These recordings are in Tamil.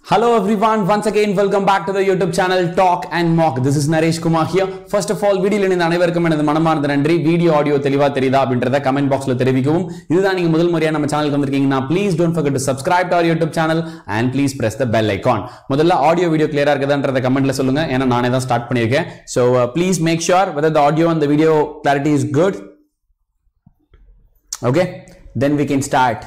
Hello everyone, once again welcome back to the YouTube channel Talk and Mock. This is Naresh Kumar here. First of all, வீடியோல இணைந்த அனைவருக்கும் எனது மனமார்ந்த நன்றி வீடியோ ஆடியோ தெளிவா தெரியுதா அப்படின்றத கமெண்ட் பாக்ஸ்ல தெரிவிக்கவும் இதுதான் நீங்க முதல் முறையா நம்ம சேனலுக்கு வந்திருக்கீங்கன்னா please don't forget to subscribe to our YouTube channel and please press the bell icon. முதல்ல ஆடியோ வீடியோ கிளியரா இருக்குதான்றத கமெண்ட்ல சொல்லுங்க ஏன்னா நானே தான் ஸ்டார்ட் பண்ணியிருக்கேன் so please make sure whether the audio and the video clarity is good. Okay, then we can start.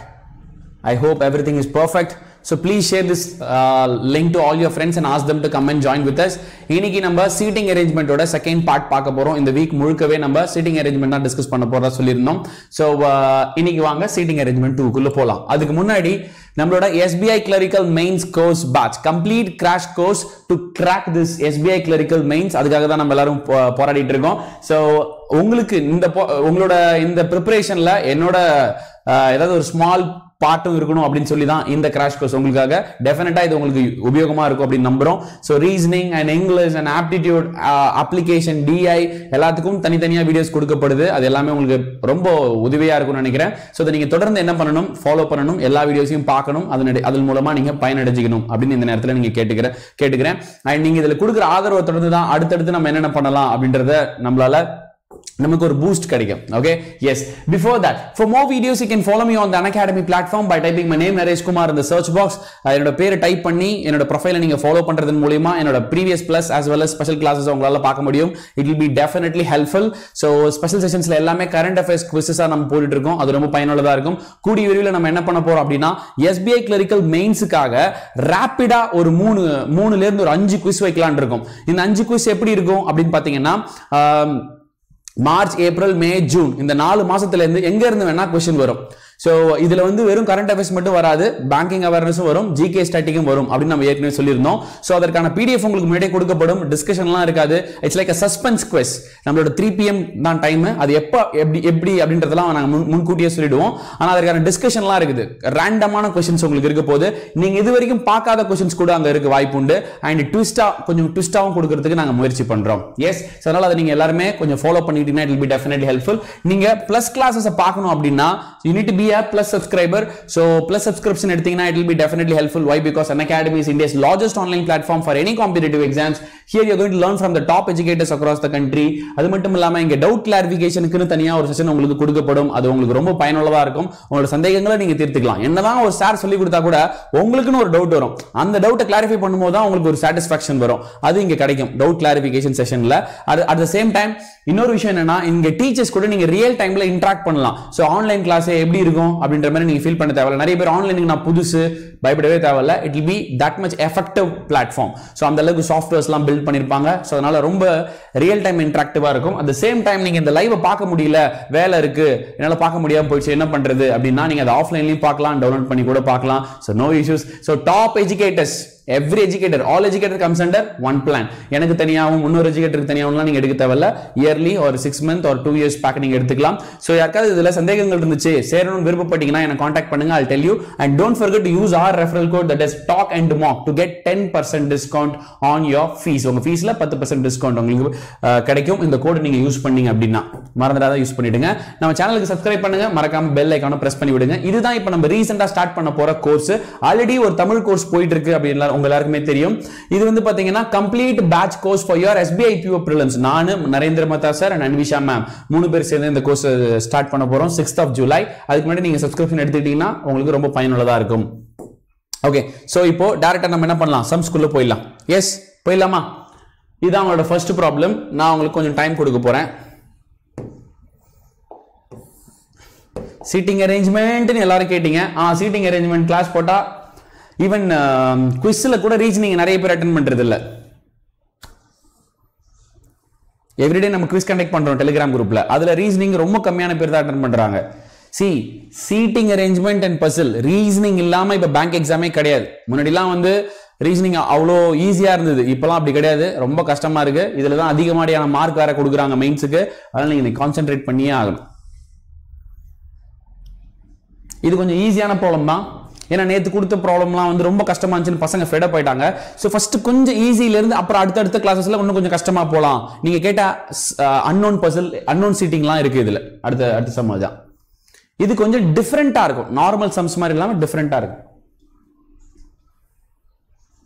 I hope everything is perfect. So please share this uh, link to all your friends and ask them to come and join with us. இன்னைக்கு நம்ம சீட்டிங் அரேஞ்ச்மெண்ட்டோட செகண்ட் பார்ட் பார்க்க போறோம் இந்த வீக் முழுக்கவே நம்ம சீட்டிங் அரேஞ்ச்மெண்ட் தான் டிஸ்கஸ் பண்ண போறதா சொல்லியிருந்தோம் ஸோ இன்னைக்கு வாங்க சீட்டிங் அரேஞ்ச்மெண்ட் டூக்குள்ள போலாம் அதுக்கு முன்னாடி நம்மளோட SBI clerical mains course batch complete crash course to crack this SBI clerical mains அதுக்காக தான் நம்ம எல்லாரும் போ- போராடிட்டு இருக்கோம் ஸோ உங்களுக்கு இந்த போ- உங்களோட இந்த ப்ரிப்பரேஷன்ல என்னோட அஹ், ஏதாவது ஒரு ஸ்மால் பாட்டும் இருக்கணும் அப்படின்னு சொல்லி தான் இந்த கிராஷ் கோர்ஸ் உங்களுக்காக டெஃபினட்டா இது உங்களுக்கு உபயோகமா இருக்கும் அப்படின்னு நம்புறோம் so reasoning and English and aptitude application DI எல்லாத்துக்கும் தனித்தனியா வீடியோஸ் கொடுக்கப்படுது அது எல்லாமே உங்களுக்கு ரொம்ப உதவியா இருக்கும்னு நினைக்கிறேன் ஸோ அதை நீங்க தொடர்ந்து என்ன பண்ணணும் ஃபாலோ பண்ணணும் எல்லா வீடியோஸையும் பார்க்கணும் அதன் அதன் மூலமா நீங்க பயனடைஞ்சிக்கணும் அப்படின்னு இந்த நேரத்தில் நீங்க கேட்டுக்கிறேன் கேட்டுக்கிறேன் அண்ட் நீங்க இதுல கொடுக்குற ஆதரவை தொடர்ந்து தான் அடுத்தடுத்து நம்ம என்னென்ன பண்ணலாம் அப்படின்றத நம்மளால நமக்கு ஒரு பூஸ்ட் கிடைக்கும் okay yes before that for more videos you can follow me on the academy platform by typing my name Naresh Kumar இந்த சர்ச் பாக்ஸ் என்னோட பேரை டைப் பண்ணி என்னோட ப்ரொஃபைலை நீங்க ஃபாலோ பண்றதன் மூலியமா என்னோட previous plus as well as special classes உங்களால பார்க்க முடியும் it will be definitely helpful so special செஷன்ஸ்ல எல்லாமே கரண்ட் அஃபேர்ஸ் குவிசஸா நம்ம போட்டுட்டு இருக்கோம் அது ரொம்ப பயனுள்ளதா இருக்கும் கூடிய விரைவில் நம்ம என்ன பண்ண போறோம் அப்படின்னா எஸ்பிஐ கிளரிக்கல் மெயின்ஸுக்காக ரேப்பிடா ஒரு மூணு மூணுல இருந்து ஒரு அஞ்சு குவிஸ் வைக்கலாம்னு இருக்கும் இந்த அஞ்சு குவிஸ் எப்படி இருக்கும் அப்படின்னு பாத்தீங்கன்னா ஆம், மார்ச் ஏப்ரல் மே ஜூன் இந்த நாலு மாசத்துல இருந்து எங்க இருந்து வேணா கொஸ்டின் வரும் ஸோ இதுல வந்து வெறும் கரண்ட் அஃபேர்ஸ் மட்டும் வராது பேங்கிங் அவேர்னஸும் வரும் ஜிகே ஸ்டாட்டிக்கும் வரும் அப்படின்னு நம்ம ஏற்கனவே சொல்லியிருந்தோம் ஸோ அதற்கான பிடிஎஃப் உங்களுக்கு முன்னாடியே கொடுக்கப்படும் டிஸ்கஷன்லாம் இருக்காது it's like a suspense quiz நம்மளோட த்ரீ பிஎம் தான் டைம் அது எப்போ எப்படி எப்படி அப்படின்றதெல்லாம் நாங்கள் முன் முன்கூட்டியே சொல்லிடுவோம் ஆனால் அதற்கான டிஸ்கஷன்லாம் இருக்குது ரேண்டமான கொஸ்டின்ஸ் உங்களுக்கு இருக்க போது நீங்க இது வரைக்கும் பார்க்காத கொஸ்டின்ஸ் கூட அங்க இருக்கு வாய்ப்பு உண்டு அண்ட் ட்விஸ்டா கொஞ்சம் ட்விஸ்டாவும் கொடுக்கறதுக்கு நாங்க முயற்சி பண்றோம் எஸ் அதனால அதை நீங்க எல்லாருமே கொஞ்சம் ஃபாலோ பண்ணிட்டீங்கன்னா இட் பி டெஃபினெட்லி ஹெல்ப்ஃபுல் நீங்க பிளஸ் கிளாஸஸ் பார்க்கணும் அப்படின்னா you need be a plus subscriber so plus subscription எடுத்தீங்கன்னா it will be definitely helpful why because an academy is india's largest online platform for any competitive exams here you're going to learn from the top educators across the country அது மட்டும் இல்லாம இங்க டவுட் கிளாரிபிகேஷனுக்குன்னு தனியா ஒரு செஷன் உங்களுக்கு கொடுக்கப்படும் அது உங்களுக்கு ரொம்ப பயனுள்ளதா இருக்கும் உங்களோட சந்தேகங்களை நீங்க தீர்த்துக்கலாம் என்னதான் ஒரு சார் சொல்லி கொடுத்தா கூட உங்களுக்குன்னு ஒரு டவுட் வரும் அந்த டவுட்டை கிளாரிஃபை பண்ணும்போது தான் உங்களுக்கு ஒரு சாட்டிஸ்ஃபேக்ஷன் வரும் அது இங்க கிடைக்கும் டவுட் கிளாரிபிகேஷன் செஷன்ல அது அட் த சேம் டைம் இன்னொரு விஷயம் என்னன்னா இங்க டீச்சர்ஸ் கூட நீங்க ரியல் டைம்ல இன்டராக்ட் பண்ணலாம் ஸோ ஆன்லைன் கிளாஸ் எப்படி இருக்கும் அப்படின்ற மாதிரி நீங்க ஃபீல் பண்ண தேவையில்ல நிறைய பேர் ஆன்லைனுக்கு நான் புதுசு பயப்படவே தேவையில்ல it will be that much effective platform so அந்த அளவுக்கு சாஃப்ட்வேர்ஸ்லாம் பில்ட் பண்ணிருப்பாங்க ஸோ அதனால ரொம்ப ரியல் டைம் இன்ட்ராக்டிவா இருக்கும் அட் சேம் டைம் நீங்க இந்த லைவை பார்க்க முடியல வேலை இருக்கு என்னால பார்க்க முடியாம போயிடுச்சு என்ன பண்றது அப்படின்னா நீங்க அதை ஆஃப்லைன்லயும் பார்க்கலாம் டவுன்லோட் பண்ணி கூட பார்க்கலாம் so no issues so top educators every educator all educator comes under one plan எனக்கு தனியாகவும் இன்னொரு எஜுகேட்டருக்கு தனியாகவும் நீங்க எடுக்க தேவையில்ல இயர்லி ஒரு சிக்ஸ் மந்த் ஒரு டூ இயர்ஸ் பேக் நீங்க எடுத்துக்கலாம் ஸோ யாருக்காவது இதுல சந்தேகங்கள் இருந்துச்சு சேரணும்னு விருப்பப்பட்டீங்கன்னா என்ன காண்டாக்ட் பண்ணுங்க I'll tell you and don't forget to use our referral code that is talk and mock to get 10% discount on your fees உங்க ஃபீஸ்ல பத்து பர்சன்ட் டிஸ்கவுண்ட் உங்களுக்கு அஹ், கிடைக்கும் இந்த கோடு நீங்க யூஸ் பண்ணீங்க அப்படின்னா மறந்துடாத யூஸ் பண்ணிடுங்க நம்ம சேனலுக்கு சப்ஸ்கிரைப் பண்ணுங்க மறக்காம பெல் ஐக்கான பிரஸ் பண்ணி விடுங்க இதுதான் இப்போ நம்ம ரீசெண்டா ஸ்டார்ட் பண்ண போற கோர்ஸ் ஆல்ரெடி ஒரு தமிழ் கோர்ஸ் போயிட்டு இருக்கு அப்படின்னு உங்க எல்லாருக்குமே தெரியும் இது வந்து பாத்தீங்கன்னா complete batch course for your SBI PO prelims நானு Narendra Matta sir and Anvisha ma'am மூணு பேர் சேர்ந்து இந்த கோர்ஸ் ஸ்டார்ட் பண்ண போறோம் சிக்ஸ்த் ஆஃப் ஜூலை அதுக்கு முன்னாடி நீங்க சப்ஸ்கிரிப்ஷன் எடுத்துக்கிட்டீங்கன்னா உங்களுக்கு ரொம்ப பயனுள்ளதா இருக்கும் ஓகே சோ இப்போ டேரக்டா நம்ம என்ன பண்ணலாம் சம்ஸ்குள்ள போயிடலாம் எஸ் போயிடலாமா இதுதான் உங்களோட ஃபர்ஸ்ட் ப்ராப்ளம் நான் உங்களுக்கு கொஞ்சம் டைம் கொடுக்க போறேன் சீட்டிங் அரேஞ்ச்மெண்ட்னு எல்லாரும் கேட்டீங்க ஆ சீட்டிங் அரேஞ்ச்மெண்ட் கிளாஸ் போட்டா ஈவன் குவிஸ்ல கூட ரீசனிங் நிறைய பேர் அட்டன் பண்றது இல்ல எவ்ரிடே நம்ம குவிஸ் கண்டக்ட் பண்றோம் டெலிகிராம் குரூப்ல அதுல ரீசனிங் ரொம்ப கம்மியான பேர் தான் அட்டன் பண்றாங்க சி seating arrangement and puzzle reasoning இல்லாம இப்ப பேங்க் எக்ஸாமே கிடையாது முன்னாடிலாம் வந்து ரீசனிங் அவ்வளோ ஈஸியா இருந்தது இப்பெல்லாம் அப்படி கிடையாது ரொம்ப கஷ்டமா இருக்கு இதுல தான் அதிகமாடியான மார்க் வேற கொடுக்குறாங்க மெயின்ஸுக்கு அதனால நீங்க கான்சென்ட்ரேட் பண்ணியே ஆகணும் இது கொஞ்சம் ஈஸியான ப்ராப்ளம் தான் ஏன்னா நேற்று கொடுத்த ப்ராப்ளம்லாம் வந்து ரொம்ப கஷ்டமா இருந்துச்சுன்னு பசங்க ஃபெடப் ஆயிட்டாங்க ஸோ ஃபர்ஸ்ட் கொஞ்சம் ஈஸியில இருந்து அப்புறம் அடுத்தடுத்த கிளாஸஸ்ல இன்னும் கொஞ்சம் கஷ்டமா போகலாம் நீங்க கேட்ட அன்னோன் பசில் அன்னோன் சீட்டிங்லாம் இருக்கு இதுல அடுத்த அடுத்த சம் தான் இது கொஞ்சம் டிஃப்ரெண்டா இருக்கும் நார்மல் சம்ஸ் மாதிரி இல்லாம டிஃப்ரெண்டா இருக்கும்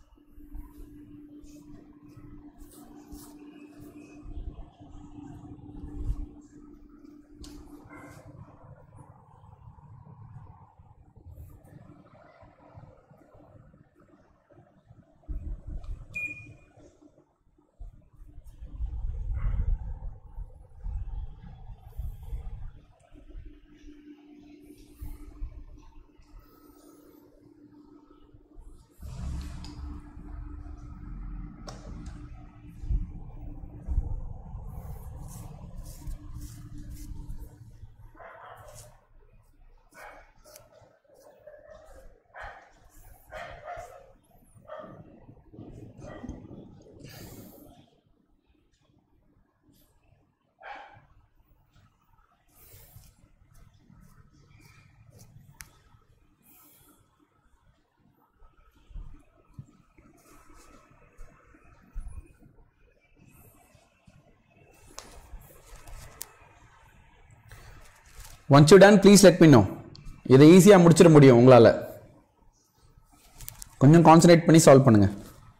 once you done please let me know இதை ஈஸியாக முடிச்சிட முடியும் உங்களால் கொஞ்சம் கான்சன்ட்ரேட் பண்ணி சால்வ் பண்ணுங்க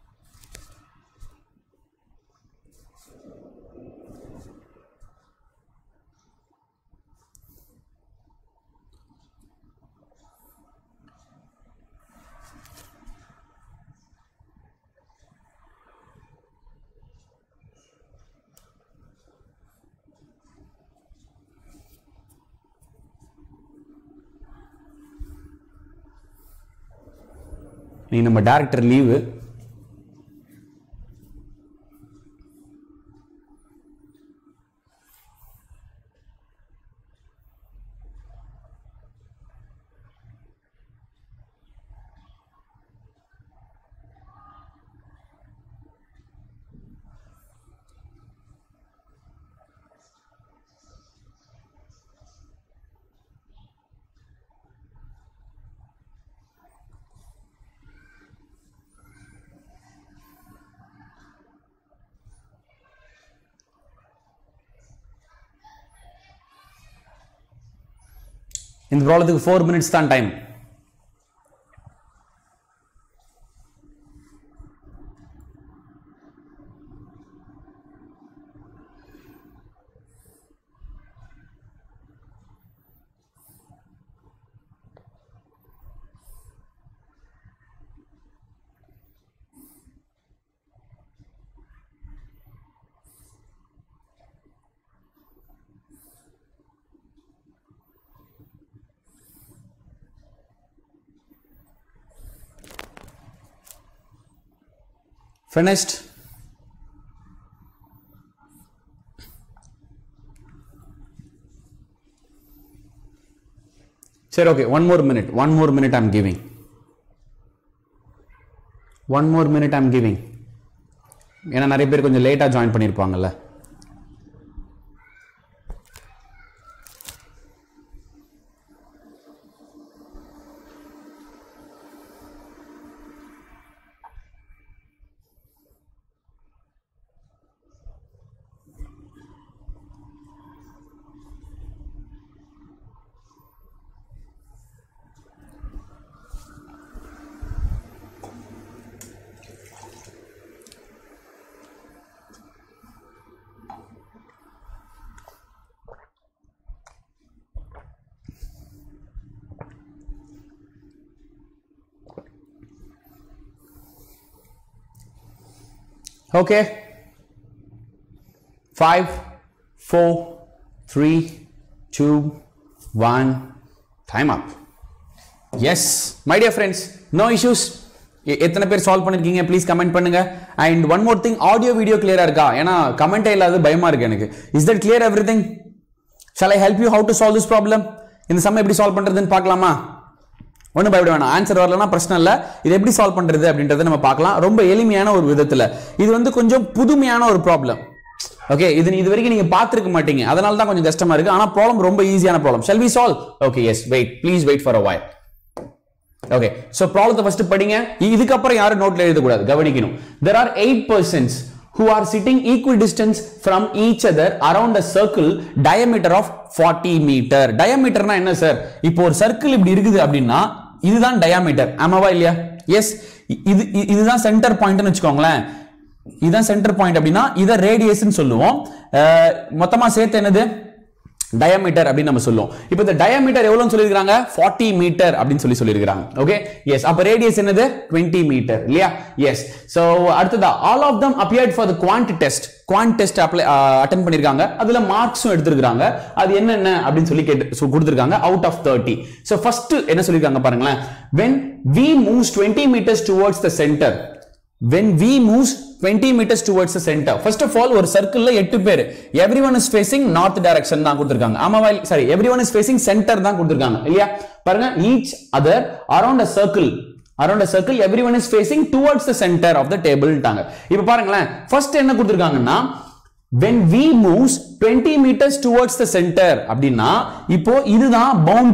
நீ நம்ம டேரக்டர் லீவு இந்த ப்ராப்ளத்துக்கு ஃபோர் மினிட்ஸ் தான் டைம் finished சரி okay one more minute one more minute I'm giving one more minute I'm giving ஏன்னா நிறைய பேர் கொஞ்சம் லேட்டாக ஜாயின் பண்ணியிருப்பாங்கல்ல Okay. Five, four, three, two, one. Time up. Yes, my dear friends, no issues. எ- எத்தனை பேர் சால்வ் பண்ணிருக்கீங்க ப்ளீஸ் கமெண்ட் பண்ணுங்க and one more thing audio video கிளியரா இருக்கா ஏன்னா கமெண்டே இல்லாத பயமா இருக்கு எனக்கு is that clear everything shall I help you how to solve this problem இந்த சம் எப்படி சால்வ் பண்றதுன்னு பார்க்கலாமா ஒன்றும் பயப்பட வேணாம் ஆன்சர் வரலன்னா பிரச்சனை இல்லை இது எப்படி சால்வ் பண்றது அப்படின்றத நம்ம பார்க்கலாம் ரொம்ப எளிமையான ஒரு விதத்துல இது வந்து கொஞ்சம் புதுமையான ஒரு ப்ராப்ளம் ஓகே இது நீ இது வரைக்கும் நீங்க பார்த்திருக்க மாட்டீங்க அதனால தான் கொஞ்சம் கஷ்டமா இருக்கு ஆனா ப்ராப்ளம் ரொம்ப ஈஸியான problem shall we solve okay yes wait please wait for a while okay so ப்ராப்ளத்தை ஃபர்ஸ்ட் படிங்க இ- இதுக்கப்புறம் யாரும் நோட்ல எழுதக்கூடாது கவனிக்கணும் there are eight persons who are sitting equal distance from each other around a circle diameter of 40 meter diameterனா என்ன சார் இப்போ ஒரு சர்க்கிள் இப்படி இருக்குது அப்படின்னா இதுதான் diameter ஆமாவா இல்லையா எஸ் இது இ- இதுதான் சென்டர் பாயிண்ட்னு வச்சுக்கோங்களேன் இதுதான் சென்டர் பாயிண்ட் அப்படின்னா இதை ரேடியஸ்னு சொல்லுவோம் அஹ், மொத்தமா சேர்த்து என்னது டயமீட்டர் அப்படின்னு நம்ம சொல்லுவோம் இப்போ இந்த டயமீட்டர் எவ்வளவுன்னு சொல்லியிருக்காங்க 40 மீட்டர் அப்படின்னு சொல்லி சொல்லியிருக்காங்க ஓகே எஸ் அப்ப ரேடியஸ் என்னது 20 மீட்டர் இல்லையா எஸ் சோ அடுத்ததா all of them appeared for the quant test quant test apply attend பண்ணிருக்காங்க அதுல மார்க்ஸும் எடுத்திருக்காங்க அது என்னென்ன அப்படின்னு சொல்லி கேட்டு so கொடுத்திருக்காங்க அவுட் ஆஃப் 30 சோ ஃபர்ஸ்ட் என்ன சொல்லிருக்காங்க பாருங்களேன் when we moves 20 meters towards the center when we moves 20 meters towards the center first of all ஒரு சர்க்கிள்ல எட்டு பேர் everyone is facing north direction தான் கொடுத்திருக்காங்க ஆமாவா sorry everyone is facing center தான் கொடுத்திருக்காங்க இல்லையா பாருங்க each other around a circle around a circle everyone is facing towards the center of the table ட்டாங்க இப்போ பாருங்களேன் ஃபர்ஸ்ட் என்ன கொடுத்திருக்காங்கன்னா when we moves 20 meters towards the center அப்படின்னா இப்போ இதுதான் boundary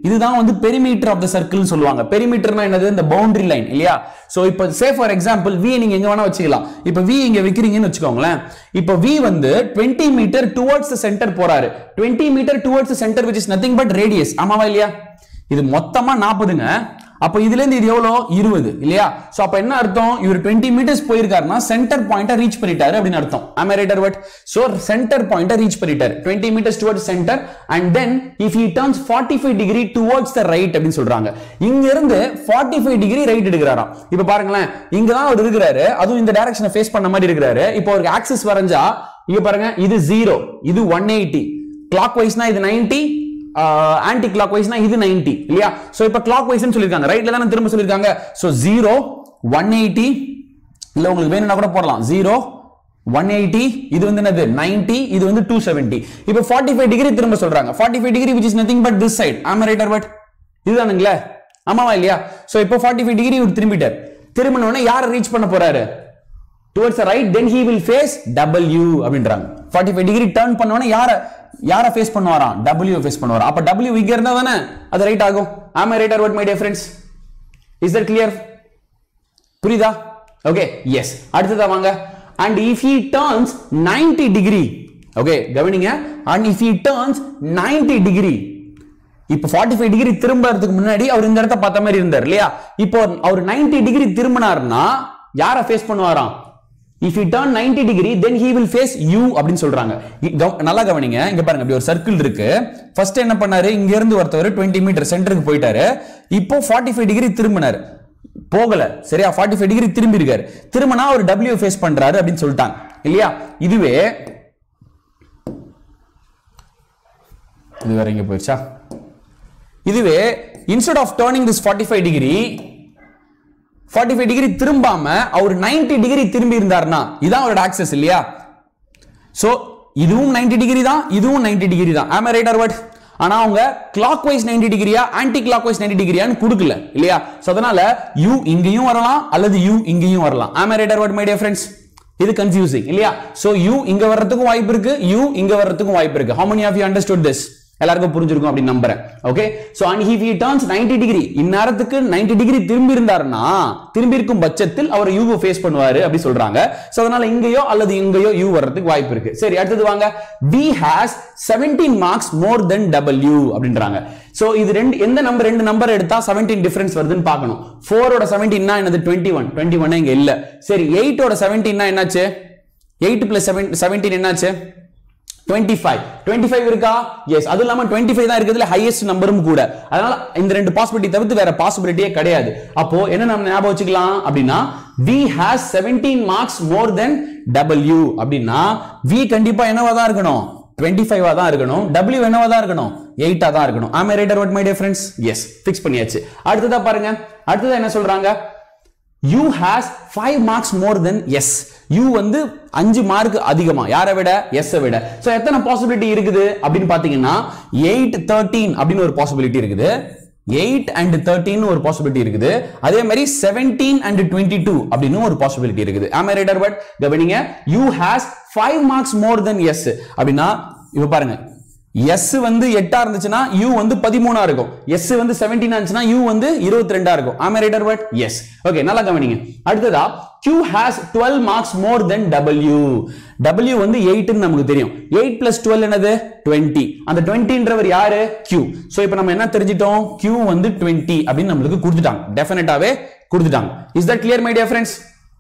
இதுதான் வந்து பெரிமீட்டர் ஆஃப் த சர்க்கிள் சொல்லுவாங்க பெரிமீட்டர்னா என்னது இந்த பவுண்டரி லைன் இல்லையா சோ இப்போ சே ஃபார் எக்ஸாம்பிள் வி நீங்க எங்க வேணா வச்சுக்கலாம் இப்போ வி இங்க வைக்கிறீங்கன்னு வச்சுக்கோங்களேன் இப்போ வி வந்து 20 மீட்டர் டுவர்ட்ஸ் சென்டர் போறாரு 20 metre towards centre which is nothing but radius ஆமாவா இல்லையா இது மொத்தமா நாற்பதுங்க அப்ப இதுல இருந்து இது எவ்வளோ இருபது இல்லையா சோ அப்ப என்ன அர்த்தம் இவர் 20 மீட்டர்ஸ் போயிருக்காருன்னா சென்டர் பாயிண்ட ரீச் பண்ணிட்டாரு அப்படின்னு அர்த்தம் am I right or what so centre point reach பண்ணிட்டாரு 20 metres towards centre and then if he turns 45 degree towards the right அப்படின்னு சொல்றாங்க இங்க இருந்து 45 டிகிரி ரைட் எடுக்கிறாராம் இப்ப பாருங்களேன் இங்க தான் அவர் இருக்கிறாரு அதுவும் இந்த டைரக்ஷனை ஃபேஸ் பண்ண மாதிரி இருக்கிறாரு இப்போ அவருக்கு ஆக்சிஸ் வரைஞ்சா இங்க பாருங்க இது ஜீரோ இது ஒன் எயிட்டி கிளாக் வைஸ்னா இது 90 ஆன்டி கிளாக் வைஸ்னா இது 90 இல்லையா சோ இப்போ கிளாக் வைஸ்னு சொல்லிருக்காங்க ரைட்ல தானே திரும்ப சொல்லிருக்காங்க சோ 0 180 இல்ல உங்களுக்கு வேணும்னா கூட போடலாம் 0 180 இது வந்து என்னது 90 இது வந்து 270 இப்போ 45 டிகிரி திரும்ப சொல்றாங்க 45 degree which is nothing but this side am I right or what இதுதானுங்களே ஆமாவா இல்லையா சோ இப்போ 45 டிகிரி இவர் திரும்பிட்டார் திரும்பின உடனே யாரை ரீச் பண்ண போறாரு towards the right then he will face w அப்படின்றாங்க 45 டிகிரி டர்ன் பண்ணவன யார யார ஃபேஸ் பண்ணுவாராம் w ஃபேஸ் பண்ணுவாராம் அப்ப w இங்க இருந்தா தானே அது ரைட் ஆகும் am i right or what my dear friends is that clear புரியுதா ஓகே எஸ் அடுத்ததா வாங்க and if he turns 90 degree ஓகே கவனிங்க and if he turns 90 degree இப்போ 45 டிகிரி திரும்பறதுக்கு முன்னாடி அவர் இந்த இடத்த பார்த்த மாதிரி இருந்தார் இல்லையா இப்போ அவர் 90 டிகிரி திரும்பினார்னா யாரை ஃபேஸ் பண்ணுவாராம் if he turn 90 degree then he will face you அப்படின்னு சொல்றாங்க இ- கவ- நல்லா கவனிங்க இங்க பாருங்க இப்படி ஒரு சர்க்கிள் இருக்கு ஃபர்ஸ்ட் என்ன பண்ணாரு இங்க இருந்து ஒருத்தவர் 20 மீட்டர் சென்டருக்கு போயிட்டாரு இப்போ 45 டிகிரி திரும்பினார் போகல சரியா 45 டிகிரி திரும்பி இருக்காரு திரும்பினா அவர் W ஃபேஸ் பண்றாரு அப்படின்னு சொல்லிட்டாங்க இல்லையா இதுவே இது வேற எங்க போயிடுச்சா இதுவே instead of turning this 45 degree 45 degree திரும்பாம அவர் 90 டிகிரி திரும்பி இருந்தாருன்னா இதான் அவரோட ஆக்சஸ் இல்லையா சோ இதுவும் 90 டிகிரி தான் இதுவும் 90 டிகிரி தான் ஆமா ரைட் ஆர் வாட் ஆனா அவங்க கிளாக் வைஸ் 90 டிகிரியா ஆன்டி கிளாக் வைஸ் 90 டிகிரியான்னு கொடுக்கல இல்லையா சோ அதனால யூ இங்கேயும் வரலாம் அல்லது யூ இங்கேயும் வரலாம் ஆமா right or what my dear friends இது கன்ஃபியூசிங் இல்லையா சோ யூ இங்க வர்றதுக்கும் வாய்ப்பு இருக்கு யூ இங்க வர்றதுக்கும் வாய்ப்பு இருக்கு how many of you understood this எல்லாருக்கும் புரிஞ்சிருக்கும் அப்படின்னு நம்புறேன் okay so and he turns 90 degree இந்நேரத்துக்கு 90 டிகிரி திரும்பி இருந்தாருன்னா திரும்பி இருக்கும் பட்சத்தில் அவர் யூ ஃபேஸ் பண்ணுவாரு அப்படி சொல்றாங்க சோ அதனால இங்கேயோ அல்லது இங்கேயோ யூ வர்றதுக்கு வாய்ப்பு இருக்கு சரி அடுத்தது வாங்க b has 17 marks more than w அப்படின்றாங்க சோ இது ரெண்டு எந்த நம்பர் ரெண்டு நம்பர் எடுத்தா 17 டிஃபரன்ஸ் வருதுன்னு பார்க்கணும் 4 ஓட 17 னா என்னது 21 21 இங்க இல்ல சரி 8 ஓட 17 னா என்னாச்சு 8 பிளஸ் 17 என்னாச்சு 25 25 இருக்கா எஸ் அது இல்லாம 25 தான் இருக்கிறதுல ஹையஸ்ட் நம்பரும் கூட அதனால இந்த ரெண்டு பாசிபிலிட்டி தவிர்த்து வேற பாசிபிலிட்டியே கிடையாது அப்போ என்ன நம்ம ஞாபகம் வச்சுக்கலாம் அப்படின்னா v has 17 marks more than w அப்படின்னா v கண்டிப்பா என்னவா தான் இருக்கணும் 25 ஆ தான் இருக்கணும் w என்னவா தான் இருக்கணும் 8 ஆ தான் இருக்கணும் ஆமே right or what my dear friends yes fix பண்ணியாச்சு அடுத்ததா பாருங்க அடுத்ததா என்ன சொல்றாங்க u has 5 marks more than s u வந்து அஞ்சு மார்க் அதிகமா யாரை விட s விட சோ எத்தனை பாசிபிலிட்டி இருக்குது அப்படின்னு பாத்தீங்கன்னா 8 13 அப்படின்னு ஒரு பாசிபிலிட்டி இருக்குது 8 அண்ட் 13 ஒரு பாசிபிலிட்டி இருக்குது அதே மாதிரி 17 அண்ட் 22 அப்படின்னு ஒரு பாசிபிலிட்டி இருக்குது ஆமா ரைடர் பட் கவனிங்க u has 5 marks more than s அப்படின்னா இப்ப பாருங்க S வந்து எட்டா இருந்துச்சுன்னா U வந்து பதிமூணா இருக்கும் S வந்து 17 இருந்துச்சுன்னா U வந்து இருபத்தி ரெண்டா இருக்கும் ஆமா ரைட்டர் பட் எஸ் ஓகே நல்லா கவனிங்க அடுத்ததா Q has 12 marks more than W W வந்து 8 ன்னு நமக்கு தெரியும் 8 plus 12 என்னது 20 அந்த 20 ன்றவர் யாரு Q சோ இப்போ நம்ம என்ன தெரிஞ்சிட்டோம் Q வந்து 20 அப்படின்னு நம்மளுக்கு கொடுத்துட்டாங்க டெஃபினட்டாவே கொடுத்துட்டாங்க is that clear my dear friends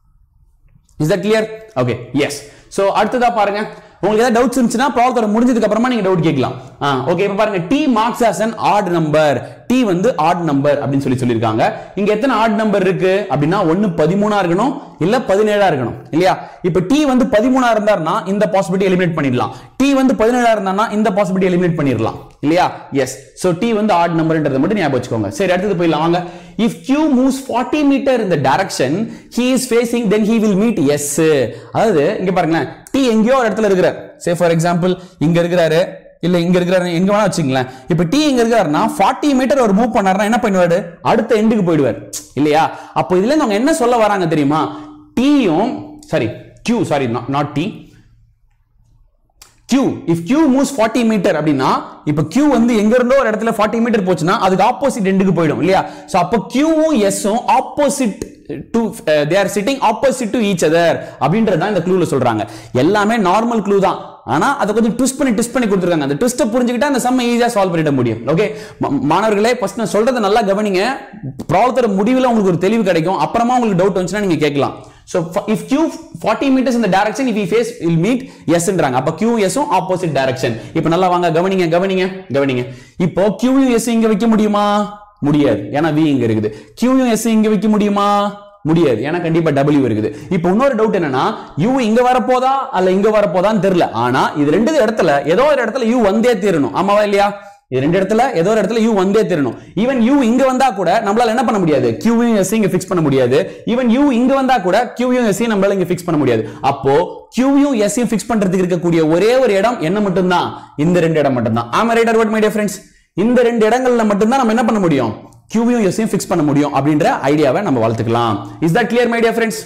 is that clear okay yes so அடுத்ததா பாருங்க உங்களுக்கு ஏதாவது டவுட்ஸ் இருந்துச்சுன்னா ப்ராப்ளத்தோட முடிஞ்சதுக்கு அப்புறமா நீங்க டவுட் கேட்கலாம் ஓகே இப்போ பாருங்க T marks as an odd number T வந்து ஆட் நம்பர் அப்படின்னு சொல்லி சொல்லியிருக்காங்க இங்க எத்தனை ஆட் நம்பர் இருக்கு அப்படின்னா ஒன்னு பதிமூணா இருக்கணும் இல்ல பதினேழா இருக்கணும் இல்லையா இப்போ டி வந்து பதிமூணா இருந்தாருன்னா இந்த பாசிபிலிட்டி எலிமினேட் பண்ணிடலாம் டி வந்து பதினேழா இருந்தானா இந்த பாசிபிலிட்டி எலிமினேட் பண்ணிடலாம் இல்லையா எஸ் சோ டி வந்து ஆட் நம்பர்ன்றதை மட்டும் ஞாபகம் வச்சுக்கோங்க சரி அடுத்தது போயிடலாம் வாங்க இஃப் q moves 40 மீட்டர் in the direction he is facing then he will meet s அதாவது இங்க பாருங்களேன் t எங்கேயோ ஒரு இடத்துல இருக்கிறார் சே ஃபார் எக்ஸாம்பிள் இங்க இருக்கிறாரு இல்ல இங்க இருக்கிறாரு எங்க வேணா வச்சுங்களேன் இப்ப டி எங்க இருக்காருன்னா 40 மீட்டர் அவர் மூவ் பண்ணாருன்னா என்ன பண்ணுவாரு அடுத்த எண்டுக்கு போயிடுவார் இல்லையா அப்போ இதுல இருந்து அவங்க என்ன சொல்ல வராங்க தெரியுமா டீயும் sorry q sorry not T Q if Q moves 40 metre அப்படின்னா இப்போ Q வந்து எங்க இருந்தோ ஒரு இடத்துல 40 மீட்டர் போச்சுன்னா அதுக்கு ஆப்போசிட் எண்டுக்கு போயிடும் இல்லையா சோ அப்போ Q வும் S ம் opposite to they are sitting opposite to each other அப்படின்றது தான் இந்த க்ளூல சொல்றாங்க எல்லாமே நார்மல் க்ளூ தான் ஆனா அதை கொஞ்சம் ட்விஸ்ட் பண்ணி ட்விஸ்ட் பண்ணி கொடுத்துருக்காங்க அந்த ட்விஸ்ட்டை புரிஞ்சுக்கிட்டா அந்த சம்ம ஈஸியா சால்வ் பண்ணிட முடியும் ஓகே மாணவர்களே ஃபர்ஸ்ட் நான் சொல்றதை நல்லா கவனிங்க ப்ராப்ளத்தோட முடிவில் உங்களுக்கு ஒரு தெளிவு கிடைக்கும் அப்புறமா உங்களுக்கு டவுட் வந்துச்சுன்னா நீங்க கேட்கலாம் So f- if Q 40 meters in the direction, if we face, will meet S ன்றாங்க. அப்ப Q S உம் opposite direction. இப்ப நல்லா வாங்க கவனிங்க கவனிங்க கவனிங்க. இப்போ Q யும் S இங்க வைக்க முடியுமா? முடியாது. ஏன்னா V இங்க இருக்குது. Q யும் S இங்க வைக்க முடியுமா? முடியாது ஏன்னா கண்டிப்பா W இருக்குது இப்போ இன்னொரு டவுட் என்னன்னா U இங்க வரப்போதா அல்ல இங்க வரப்போதான்னு தெரியல ஆனா இது ரெண்டு இடத்துல ஏதோ ஒரு இடத்துல U வந்தே தீரணும் ஆமாவா இல்லையா இது ரெண்டு இடத்துல ஏதோ ஒரு இடத்துல U வந்தே தீரணும் ஈவன் U இங்க வந்தா கூட நம்மளால என்ன பண்ண முடியாது Q யும் S இங்க ஃபிக்ஸ் பண்ண முடியாது ஈவன் U இங்க வந்தா கூட Q யும் S யும் நம்மளால இங்க ஃபிக்ஸ் பண்ண முடியாது அப்போ Q யும் S யும் ஃபிக்ஸ் பண்றதுக்கு இருக்கக்கூடிய ஒரே ஒரு இடம் என்ன மட்டும்தான் இந்த ரெண்டு இடம் மட்டும்தான் ஆமா right what my dear friends இந்த ரெண்டு இடங்கள்ல மட்டும்தான் நம்ம என்ன பண்ண முடியும் Q யும் S யும் ஃபிக்ஸ் பண்ண முடியும் அப்படின்ற ஐடியாவை நம்ம வளர்த்துக்கலாம் is that clear my dear friends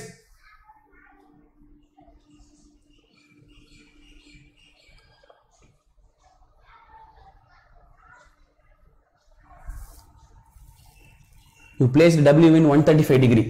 you placed W in 135 degree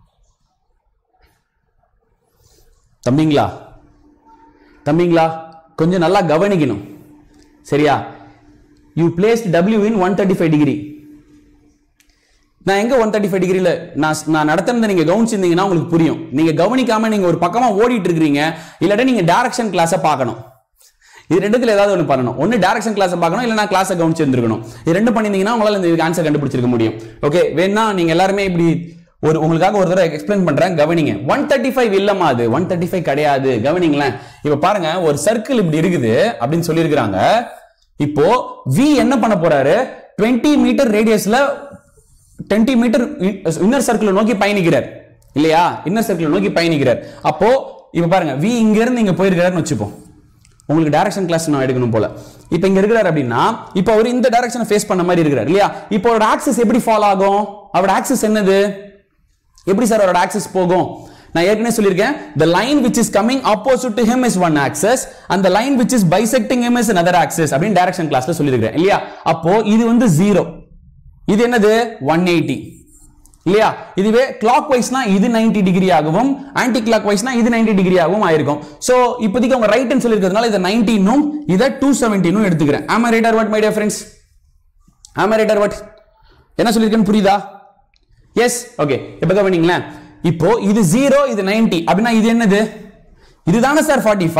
தம்பிங்களா தம்பிங்களா கொஞ்சம் நல்லா கவனிக்கணும் சரியா you placed W in 135 degree நான் எங்க 135 டிகிரில நான் நான் நடத்துனதை நீங்க கவனிச்சிருந்தீங்கன்னா உங்களுக்கு புரியும் நீங்க கவனிக்காம நீங்க ஒரு பக்கமா ஓடிட்டு இருக்கீங்க இல்லாட்டி நீங்க டைரக்ஷன் கிளாஸை பார்க்கணும் இது ரெண்டுத்துல ஏதாவது ஒன்று பண்ணணும் ஒன்னு டைரக்ஷன் கிளாஸ் பார்க்கணும் இல்லைனா கிளாஸை கவனிச்சிருந்துருக்கணும் இது ரெண்டு பண்ணிருந்தீங்கன்னா உங்களால இந்த ஆன்சர் கண்டுபிடிச்சிருக்க முடியும் ஓகே வேணா நீங்க எல்லாருமே இப்படி ஒரு உங்களுக்காக ஒரு தடவை எக்ஸ்பிளைன் பண்றேன் கவனிங்க ஒன் தேர்ட்டி ஃபைவ் இல்லமா அது ஒன் தேர்ட்டி ஃபைவ் கிடையாது கவனிங்களேன் இப்ப பாருங்க ஒரு சர்க்கிள் இப்படி இருக்குது அப்படின்னு சொல்லியிருக்கிறாங்க இப்போ வி என்ன பண்ண போறாரு 20 மீட்டர் ரேடியஸ்ல 20 மீட்டர் இன்னர் சர்க்கிள் நோக்கி பயணிக்கிறார் இல்லையா இன்னர் சர்க்கிள் நோக்கி பயணிக்கிறார் அப்போ இப்ப பாருங்க வி இங்க இருந்து இங்க போயிருக்கிறாருன்னு வச்சுப்போம் உங்களுக்கு டைரக்ஷன் கிளாஸ் நான் எடுக்கணும் போல இப்போ இங்க இருக்கிறார் அப்படின்னா இப்போ அவர் இந்த டைரக்ஷனை ஃபேஸ் பண்ண மாதிரி இருக்கிறார் இல்லையா இப்போ அவரோட ஆக்சஸ் எப்படி ஃபாலோ ஆகும் அவரோட ஆக்சஸ் என்னது எப்படி சார் அவரோட ஆக்சஸ் போகும் நான் ஏற்கனவே சொல்லியிருக்கேன் the line which is coming opposite to him is one axis and the line which is bisecting him is another axis அப்படின்னு டைரக்ஷன் கிளாஸ்ல சொல்லியிருக்கேன் இல்லையா அப்போ இது வந்து ஜீரோ இது என்னது ஒன் எயிட்டி இல்லையா இதுவே கிளாக் வைஸ்னா இது 90 டிகிரி ஆகவும் ஆன்டி கிளாக் வைஸ்னா இது 90 டிகிரி ஆகவும் ஆயிருக்கும் சோ இப்போதைக்கு அவங்க ரைட்னு சொல்லியிருக்கிறதுனால இதை 19 னும் இதை டூ செவன்டீனும் எடுத்துக்கிறேன் ஆமா right or what my dear friends ஆமா ரைட்டர் வாட் என்ன சொல்லியிருக்கேன்னு புரியுதா எஸ் ஓகே இப்போ கவனிங்களேன் இப்போ இது ஜீரோ இது 90 அப்படின்னா இது என்னது இதுதானே சார்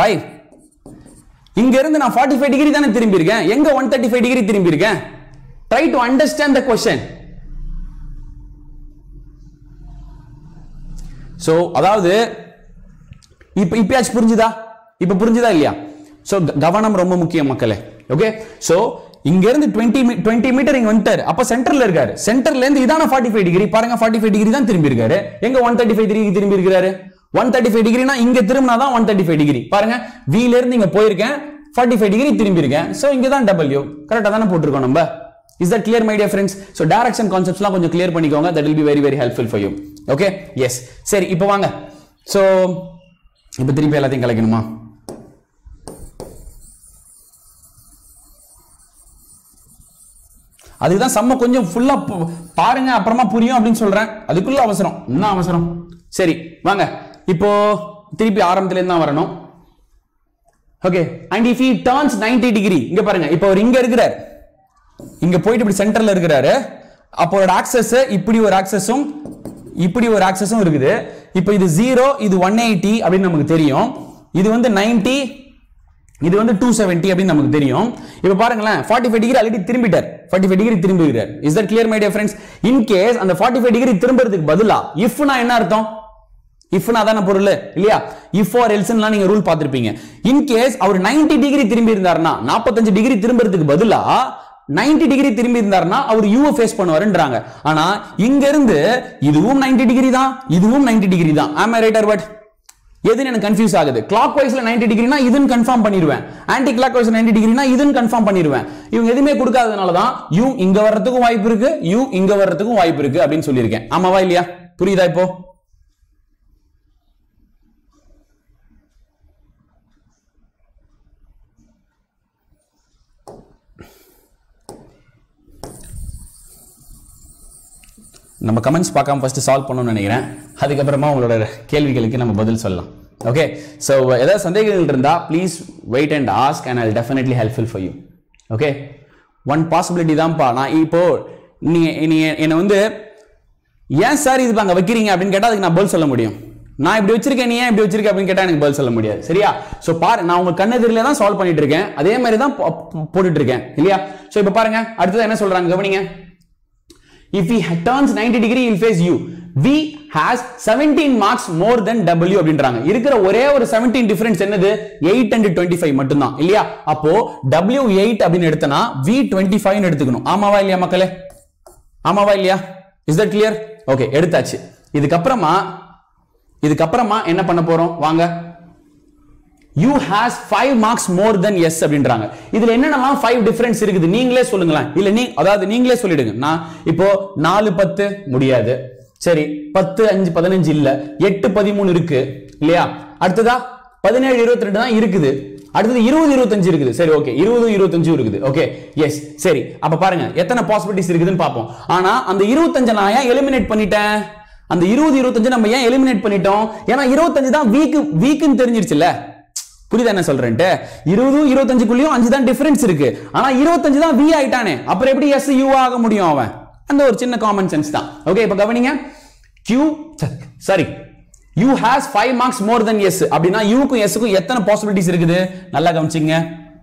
45 இங்க இருந்து நான் 45 டிகிரி தானே திரும்பி இருக்கேன் எங்க 135 டிகிரி திரும்பி இருக்கேன் try to understand the question so அதாவது இப்ப இப்பயாச்சும் புரிஞ்சுதா இப்ப புரிஞ்சுதா இல்லையா சோ கவனம் ரொம்ப முக்கியம் மக்களே ஓகே சோ இங்க இருந்து 20 மீ- 20 மீட்டர் இங்க வந்துட்டாரு அப்ப சென்டர்ல இருக்காரு சென்டர்ல இருந்து இதான 45 டிகிரி பாருங்க 45 டிகிரி தான் திரும்பி இருக்காரு எங்க 135 டிகிரி திரும்பி இருக்காரு 135 டிகிரினா இங்க திரும்பினா தான் 135 டிகிரி பாருங்க V ல இருந்து இங்க போயிருக்கேன் 45 டிகிரி திரும்பி இருக்கேன் சோ இங்க தான் W கரெக்டா தானே போட்டிருக்கோம் நம்ம is that clear my dear friends so direction கான்செப்ட்ஸ்லாம் கொஞ்சம் கிளியர் பண்ணிக்கோங்க that will be very very helpful for you okay yes சரி இப்போ வாங்க ஸோ இப்போ திருப்பி எல்லாத்தையும் கலைக்கணுமா அதுதான் செம்ம கொஞ்சம் ஃபுல்லா பாருங்க அப்புறமா புரியும் அப்படின்னு சொல்றேன் அதுக்குள்ள அவசரம் என்ன அவசரம் சரி வாங்க இப்போ திருப்பி ஆரம்பத்துல இருந்து தான் வரணும் okay and if he turns 90 degree இங்க பாருங்க இப்போ அவர் இங்க இருக்கிறார் இங்க போயிட்டு இப்படி சென்டர்ல இருக்கிறாரு அப்போ ஒரு ஆக்சஸ் இப்படி ஒரு ஆக்சஸும் இப்படி ஒரு ஆக்சஸும் இருக்குது இப்போ இது ஜீரோ இது ஒன் எயிட்டி அப்படின்னு நமக்கு தெரியும் இது வந்து 90 இது வந்து டூ செவன்ட்டி அப்படின்னு நமக்கு தெரியும் இப்போ பாருங்களேன் ஃபார்ட்டி ஃபைவ் டிகிரி ஆல்ரெடி திரும்பிட்டார் ஃபார்ட்டி ஃபைவ் டிகிரி திரும்பிக்கிறார் is that clear my dear friends in case அந்த ஃபார்ட்டி ஃபைவ் டிகிரி திரும்புறதுக்கு பதிலா இஃப்னா என்ன அர்த்தம் இஃப்னா அதான பொருள் இல்லையா இஃப் ஆர் எல்ஸ்லாம் நீங்க ரூல் பார்த்திருப்பீங்க இன் கேஸ் அவர் 90 டிகிரி திரும்பி இருந்தாருன்னா 45 டிகிரி திரும்புறதுக்கு பதிலா 90 டிகிரி திரும்பி இருந்தாருன்னா அவர் யூ ஃபேஸ் பண்ணுவாருன்றாங்க ஆனா இங்க இருந்து இதுவும் 90 டிகிரி தான் இதுவும் 90 டிகிரி தான் ஆம் ரைட் ஆர் பட் எதுன்னு எனக்கு கன்ஃபியூஸ் ஆகுது கிளாக் வைஸ்ல 90 டிகிரினா இதுன்னு கன்ஃபார்ம் பண்ணிடுவேன் ஆன்டி கிளாக் வைஸ்ல 90 டிகிரினா இதுன்னு கன்ஃபார்ம் பண்ணிடுவேன் இவங்க எதுவுமே கொடுக்காததுனால தான் யூ இங்க வர்றதுக்கும் வாய்ப்பு இருக்கு யூ இங்க வர்றதுக்கும் வாய்ப்பு இருக்கு அப்படின்னு சொல்லியிருக்கேன் ஆமாவா இல்லையா புரியுதா இப்போ நம்ம கமெண்ட்ஸ் பார்க்காம ஃபர்ஸ்ட் சால்வ் பண்ணணும்னு நினைக்கிறேன் அதுக்கப்புறமா உங்களோட கேள்விகளுக்கு நம்ம பதில் சொல்லலாம் ஓகே ஸோ ஏதாவது சந்தேகங்கள் இருந்தால் please wait and ask and I definitely helpful for you okay one possibility தான்ப்பா நான் இப்போ நீ நீ என்னை வந்து ஏன் சார் இது அங்கே வைக்கிறீங்க அப்படின்னு கேட்டால் அதுக்கு நான் பதில் சொல்ல முடியும் நான் இப்படி வச்சிருக்கேன் நீ ஏன் இப்படி வச்சிருக்க அப்படின்னு கேட்டால் எனக்கு பதில் சொல்ல முடியாது சரியா ஸோ பாரு நான் உங்க கண்ணெதிரில தான் சால்வ் பண்ணிட்டு இருக்கேன் அதே மாதிரி தான் போ- போ- போட்டுட்டு இருக்கேன் இல்லையா ஸோ இப்போ பாருங்க அடுத்தது என்ன சொல்றாங்க கவனிங்க if he ha- turns 90 degree he'll face u v has 17 marks more than w அப்படின்றாங்க இருக்கிற ஒரே ஒரு 17 டிஃபரன்ஸ் என்னது 8 and 25 மட்டும்தான் இல்லையா அப்போ w 8 அப்படின்னு எடுத்தனா v 25 னு எடுத்துக்கணும் ஆமாவா இல்லையா மக்களே ஆமாவா இல்லையா இஸ் தட் கிளியர் ஓகே எடுத்தாச்சு இதுக்கப்புறமா இதுக்கப்புறமா என்ன பண்ண போறோம் வாங்க U has five marks more than S அப்படின்றாங்க இதுல என்னென்னலாம் ஃபைவ் டிஃபரன்ஸ் இருக்குது நீங்களே சொல்லுங்களேன் இல்ல நீ அதாவது நீங்களே சொல்லிடுங்க நான் இப்போ நாலு பத்து முடியாது சரி பத்து அஞ்சு பதினஞ்சு இல்ல எட்டு பதிமூணு இருக்கு இல்லையா அடுத்ததா பதினேழு இருபத்தி ரெண்டு தான் இருக்குது அடுத்தது இருபது இருபத்தஞ்சு இருக்குது சரி ஓகே இருபது இருபத்தஞ்சு இருக்குது ஓகே எஸ் சரி அப்ப பாருங்க எத்தனை பாசிபிலிட்டிஸ் இருக்குதுன்னு பார்ப்போம் ஆனா அந்த இருபத்தஞ்சு நான் ஏன் எலிமினேட் பண்ணிட்டேன் அந்த இருபது இருபத்தஞ்சு நம்ம ஏன் எலிமினேட் பண்ணிட்டோம் ஏன்னா இருபத்தஞ்சு தான் வீக் வீக்குன்னு தெரிஞ்சிருச்சுல்ல புரியுதா என்ன சொல்றேன்ட்டு இருபதும் இருபத்தஞ்சுக்குள்ளயும் அஞ்சு தான் டிஃபரன்ஸ் இருக்கு ஆனா இருபத்தஞ்சு தான் வி ஆயிட்டானே அப்புறம் எப்படி எஸ் யூ ஆக முடியும் அவன் அந்த ஒரு சின்ன காமன் சென்ஸ் தான் ஓகே இப்ப கவனிங்க Q sorry U has five marks more than S அப்படின்னா யூக்கும் எஸ்க்கும் எத்தனை பாசிபிலிட்டிஸ் இருக்குது நல்லா கவனிச்சிங்க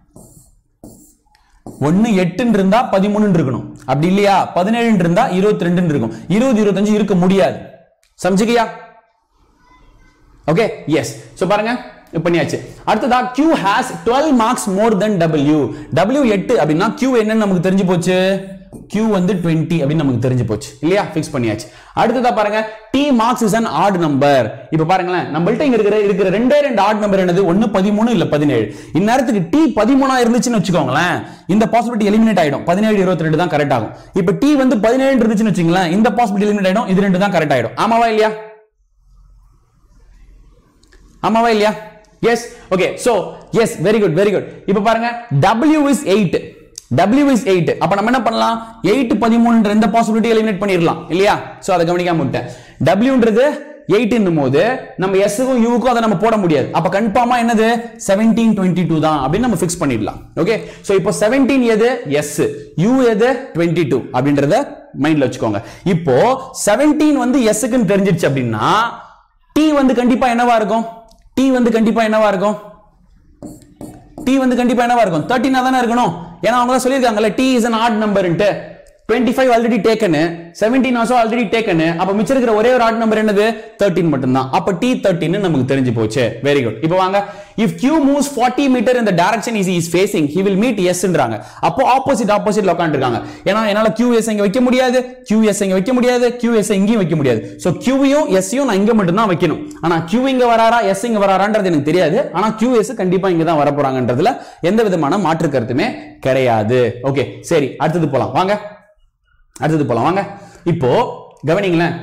ஒன்னு எட்டுன்னு இருந்தா பதிமூணுன்னு இருக்கணும் அப்படி இல்லையா பதினேழுன்னு இருந்தா இருபத்தி ரெண்டுன்னு இருக்கும் இருபது இருபத்தஞ்சு இருக்க முடியாது சமைச்சுக்கியா ஓகே எஸ் சோ பாருங்க இப்ப பண்ணியாச்சு அடுத்ததா Q has 12 marks more than W W 8 அப்படின்னா Q என்னன்னு நமக்கு தெரிஞ்சு போச்சு Q வந்து 20 அப்படின்னு நமக்கு தெரிஞ்சு போச்சு இல்லையா ஃபிக்ஸ் பண்ணியாச்சு அடுத்ததா பாருங்க T marks is an odd number இப்ப பாருங்களேன் நம்மள்ட்ட இங்க இருக்கிற இருக்கிற ரெண்டே ரெண்டு ஆட் நம்பர் என்னது ஒன்னு பதிமூணு இல்ல பதினேழு இந்நேரத்துக்கு T பதிமூணா இருந்துச்சுன்னு வச்சுக்கோங்களேன் இந்த பாசிபிலிட்டி எலிமினேட் ஆயிடும் பதினேழு இருபத்தி ரெண்டு தான் கரெக்ட் ஆகும் இப்ப T வந்து பதினேழு இருந்துச்சுன்னு வச்சுங்களேன் இந்த பாசிபிலிட்டி எலிமினேட் ஆயிடும் இது ரெண்டு தான் கரெக்ட் ஆயிடும் ஆமாவா இல்லையா ஆமாவா இல்லையா yes okay so S very good very good இப்போ பாருங்க W is eight W is eight அப்ப நம்ம என்ன பண்ணலாம் எயிட் பதிமூணுன்ற இந்த பாசிபிலிட்டி எலிமினேட் பண்ணிடலாம் இல்லையா சோ அதை கவனிக்காம விட்டேன் Wன்றது எயிட்னும் போது நம்ம எஸ்ஸுக்கும் யூக்கும் அதை நம்ம போட முடியாது அப்ப கன்ஃபார்மா என்னது செவன்டீன் டுவெண்ட்டி டூ தான் அப்படின்னு நம்ம ஃபிக்ஸ் பண்ணிடலாம் ஓகே சோ இப்போ செவன்டீன் எது எஸ் யூ எது டுவெண்ட்டி டூ அப்படின்றத மைண்ட்ல வச்சுக்கோங்க இப்போ செவன்டீன் வந்து எஸ்ஸுக்குன்னு தெரிஞ்சிருச்சு அப்படின்னா டி வந்து கண்டிப்பா என்னவா இருக்கும் டி வந்து கண்டிப்பா என்னவா இருக்கும் டி வந்து கண்டிப்பா என்னவா இருக்கும் தேர்ட்டினா தானே இருக்கணும் ஏன்னா அவங்க தான் சொல்லியிருக்காங்கல்ல டி இஸ் an odd நம்பர்ன்ட்டு twenty five already taken seventeen also already taken அப்ப மிச்சம் இருக்கிற ஒரே ஒரு ஆட் நம்பர் என்னது தேர்ட்டின் மட்டும்தான் அப்ப டி தேர்ட்டின் நமக்கு தெரிஞ்சு போச்சு வெரி குட் இப்போ வாங்க if Q moves forty metre இந்த direction is is facing he will meet எஸ்ன்றாங்க அப்போ ஆப்போசிட் ஆப்போசிட்ல உட்காந்துருக்காங்க ஏன்னா என்னால கியூ எஸ் இங்க வைக்க முடியாது கியூ எஸ் இங்க வைக்க முடியாது கியூ எஸ் இங்கேயும் வைக்க முடியாது சோ கியூவையும் எஸ்ஸையும் நான் இங்க மட்டும் தான் வைக்கணும் ஆனா கியூ இங்க வராரா எஸ் இங்க வராரான்றது எனக்கு தெரியாது ஆனா கியூ எஸ் கண்டிப்பா இங்க தான் வர போறாங்கன்றதுல எந்த விதமான மாற்று கருத்துமே கிடையாது ஓகே சரி அடுத்தது போலாம் வாங்க அடுத்தது போலாம் வாங்க இப்போ கவனிங்களேன்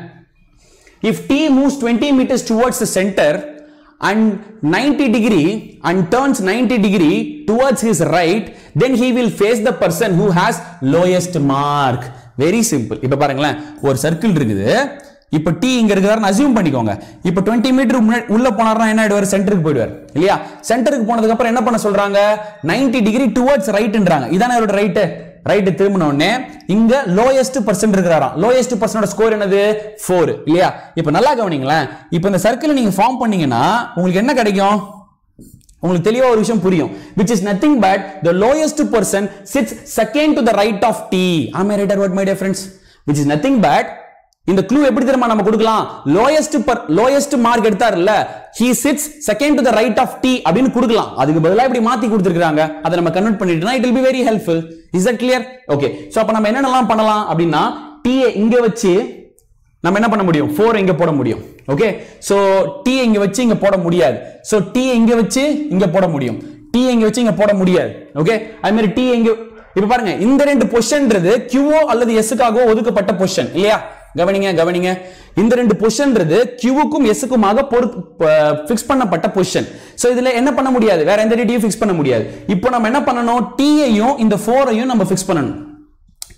if t moves 20 meters towards the center and 90 degree and turns 90 degree towards his right then he will face the person who has lowest mark very simple இப்ப பாருங்களேன் ஒரு சர்க்கிள் இருக்குது இப்ப t இங்க இருக்கிறாருன்னு அசியூம் பண்ணிக்கோங்க இப்ப 20 மீட்டர் உள்ள போனாருன்னா என்ன ஆயிடுவார் சென்டருக்கு போயிடுவார் இல்லையா சென்டருக்கு போனதுக்கு அப்புறம் என்ன பண்ண சொல்றாங்க 90 டிகிரி டுவர்ட்ஸ் ரைட்ன்றாங்க இதானே அவரோட ரைட்டு ரைட் திரும்பின உடனே இங்க லோயஸ்ட் பர்சன்ட் இருக்கிறாராம் லோயஸ்ட் பர்சனோட ஸ்கோர் என்னது ஃபோர் இல்லையா இப்போ நல்லா கவனிங்களேன் இப்போ இந்த சர்க்கிள் நீங்க ஃபார்ம் பண்ணீங்கன்னா உங்களுக்கு என்ன கிடைக்கும் உங்களுக்கு தெளிவா ஒரு விஷயம் புரியும் which is nothing but the lowest person sits second to the right of t am i right or what my dear friends which is nothing but இந்த க்ளூ எப்படி தெரியுமா நம்ம கொடுக்கலாம் லோயஸ்ட் பர் லோயஸ்ட் மார்க் எடுத்தாருல்ல he sits second to the right of t அப்படின்னு கொடுக்கலாம் அதுக்கு பதிலா இப்படி மாத்தி கொடுத்துருக்காங்க அதை நம்ம கன்வெர்ட் பண்ணிட்டோம்னா it will be very helpful is that clear okay so அப்ப நம்ம என்னென்னலாம் பண்ணலாம் அப்படின்னா t ஐ இங்க வச்சு நம்ம என்ன பண்ண முடியும் ஃபோர் இங்க போட முடியும் ஓகே சோ டி இங்க வச்சு இங்க போட முடியாது சோ டி இங்க வச்சு இங்க போட முடியும் டி இங்க வச்சு இங்க போட முடியாது ஓகே அது மாதிரி டி இங்க இப்ப பாருங்க இந்த ரெண்டு பொசிஷன்ன்றது கியூஓ அல்லது எஸ்ஸுக்காகவோ ஒதுக்கப்பட்ட பொசிஷன் இல்லையா கவனிங்க கவனிங்க இந்த ரெண்டு பொசிஷன்ன்றது கியூவுக்கும் எஸ்ஸுக்குமாக ஃபிக்ஸ் பண்ணப்பட்ட பொசிஷன் சோ இதுல என்ன பண்ண முடியாது வேற எந்த டேட்டையும் ஃபிக்ஸ் பண்ண முடியாது இப்போ நம்ம என்ன பண்ணணும் டீயையும் இந்த ஃபோரையும் நம்ம ஃபிக்ஸ் பண்ணணும்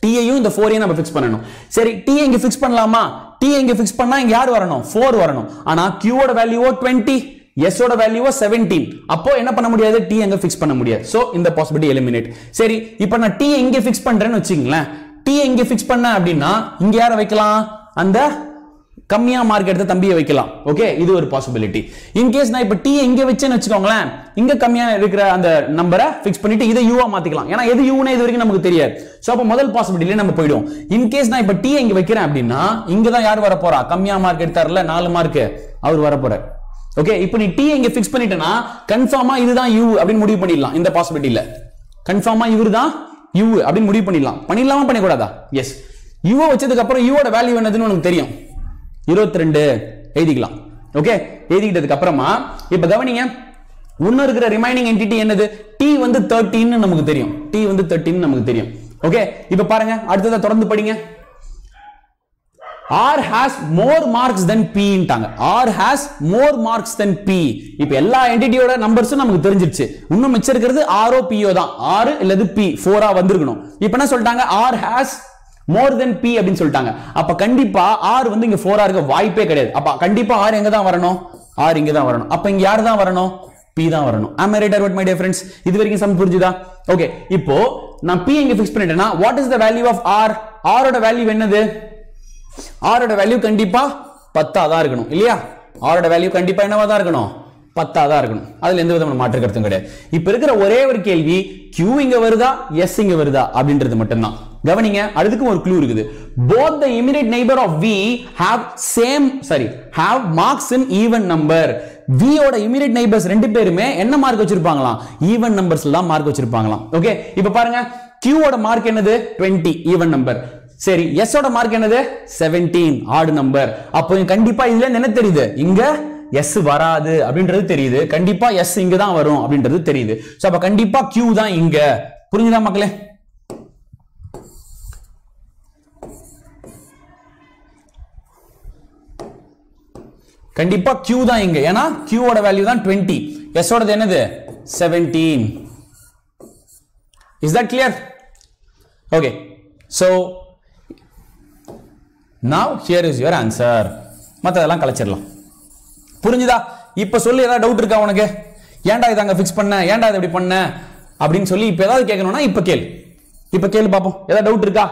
டியையும் இந்த ஃபோரையும் நம்ம ஃபிக்ஸ் பண்ணணும் சரி டி இங்க ஃபிக்ஸ் பண்ணலாமா டி இங்க ஃபிக்ஸ் பண்ணா இங்க யார் வரணும் ஃபோர் வரணும் ஆனா கியூவோட வேல்யூவோ டுவெண்ட்டி எஸ்ஸோட வேல்யூவோ செவன்டீன் அப்போ என்ன பண்ண முடியாது டி அங்க ஃபிக்ஸ் பண்ண முடியாது சோ இந்த பாசிபிலிட்டி எலிமினேட் சரி இப்போ நான் டி இங்க ஃபிக்ஸ் பண்றேன்னு வச்சுங்களேன் டி இங்க ஃபிக்ஸ் பண்ண அப்படின்னா இங்க யாரை வைக்கலாம் அந்த கம்மியா மார்க் எடுத்த தம்பியை வைக்கலாம் ஓகே இது ஒரு பாசிபிலிட்டி இன் கேஸ் நான் இப்ப டி இங்க வச்சேன்னு வச்சுக்கோங்களேன் இங்க கம்மியா இருக்கிற அந்த நம்பரை ஃபிக்ஸ் பண்ணிட்டு இதை யூவா மாத்திக்கலாம் ஏன்னா எது யூனே இது வரைக்கும் நமக்கு தெரியாது சோ அப்ப முதல் பாசிபிலிட்டில நம்ம போயிடுவோம் இன் கேஸ் நான் இப்ப டி இங்க வைக்கிறேன் அப்படின்னா இங்க தான் யார் வர போறா கம்மியா மார்க் எடுத்தார்ல நாலு மார்க் அவர் வர போறார் ஓகே இப்போ நீ டி இங்க ஃபிக்ஸ் பண்ணிட்டேன்னா கன்ஃபார்மா இதுதான் யூ அப்படின்னு முடிவு பண்ணிடலாம் இந்த பாசிபிலிட்டில கன்ஃபார்மா இவர் தான் யூ அப்படின்னு முடிவு பண்ணிடலாம் பண்ணிடலாமா பண்ணக்கூடாதா எஸ் யூவை வச்சதுக்கு அப்புறம் யூவோட வேல்யூ என்னதுன்னு உனக்கு தெரியும் இருபத்தி ரெண்டு எழுதிக்கலாம் ஓகே எழுதிக்கிட்டதுக்கு அப்புறமா இப்ப கவனிங்க இன்னும் இருக்கிற ரிமைனிங் என்டிட்டி என்னது டி வந்து தேர்ட்டின்னு நமக்கு தெரியும் டி வந்து தேர்ட்டின்னு நமக்கு தெரியும் ஓகே இப்ப பாருங்க அடுத்ததை தொடர்ந்து படிங்க R has more marks than பின்ட்டாங்க R has more marks than B இப்போ எல்லா என்டிட்டியோட நம்பர்ஸும் நமக்கு தெரிஞ்சிருச்சு இன்னும் மிச்சம் இருக்கிறது ஆரோ பிஓ தான் ஆறு இல்லது பி ஃபோரா வந்திருக்கணும் இப்போ என்ன சொல்லிட்டாங்க R has more than B அப்படின்னு சொல்லிட்டாங்க அப்ப கண்டிப்பா ஆர் வந்து இங்க ஃபோரா இருக்க வாய்ப்பே கிடையாது அப்ப கண்டிப்பா ஆர் எங்க தான் வரணும் ஆர் இங்க தான் வரணும் அப்ப இங்க யார் தான் வரணும் பி தான் வரணும் ஆம் right or my dear friends இது வரைக்கும் சம் புரிஞ்சுதா ஓகே இப்போ நான் பி இங்க ஃபிக்ஸ் பண்ணிட்டேன்னா what is the value of R ஆரோட வேல்யூ என்னது ஆரோட வேல்யூ கண்டிப்பா பத்தா தான் இருக்கணும் இல்லையா ஆரோட வேல்யூ கண்டிப்பா என்னவா தான் இருக்கணும் பத்தா தான் இருக்கணும் அதுல எந்த விதமான மாற்று கருத்தும் கிடையாது இப்ப இருக்கிற ஒரே ஒரு கேள்வி Q இங்க வருதா எஸ் இங்க வருதா அப்படின்றது மட்டும்தான் கவனிங்க அதுக்கும் ஒரு க்ளூ இருக்குது both the immediate neighbor of V have same sorry have marks in even number V ஓட immediate neighbors ரெண்டு பேருமே என்ன மார்க் வச்சிருப்பாங்களாம் ஈவன் நம்பர்ஸ்ல தான் மார்க் வச்சிருப்பாங்களாம் ஓகே இப்ப பாருங்க Q ஓட மார்க் என்னது 20 ஈவன் நம்பர் சரி எஸ் ஓட மார்க் என்னது 17 ஆடு நம்பர் அப்போ கண்டிப்பா இதுல இருந்து என்ன தெரியுது இங்க எஸ் வராது அப்படின்றது தெரியுது கண்டிப்பா எஸ் இங்க தான் வரும் அப்படின்றது தெரியுது சோ அப்ப கண்டிப்பா Q தான் இங்க புரிஞ்சுதா மக்களே கண்டிப்பா Q தான் இங்க ஏன்னா Q ஓட வேல்யூ தான் 20 S ஓடது என்னது 17 is that clear okay so now here is your answer மற்றதெல்லாம் கலைச்சிடலாம் புரிஞ்சுதா இப்ப சொல்லி ஏதாவது டவுட் இருக்கா உனக்கு ஏன்டா இதை அங்க ஃபிக்ஸ் பண்ண ஏன்டா இதை இப்படி பண்ண அப்படின்னு சொல்லி இப்ப ஏதாவது கேட்கணும்னா இப்ப கேளு இப்ப கேளு பாப்போம் ஏதாவது டவுட் இருக்கா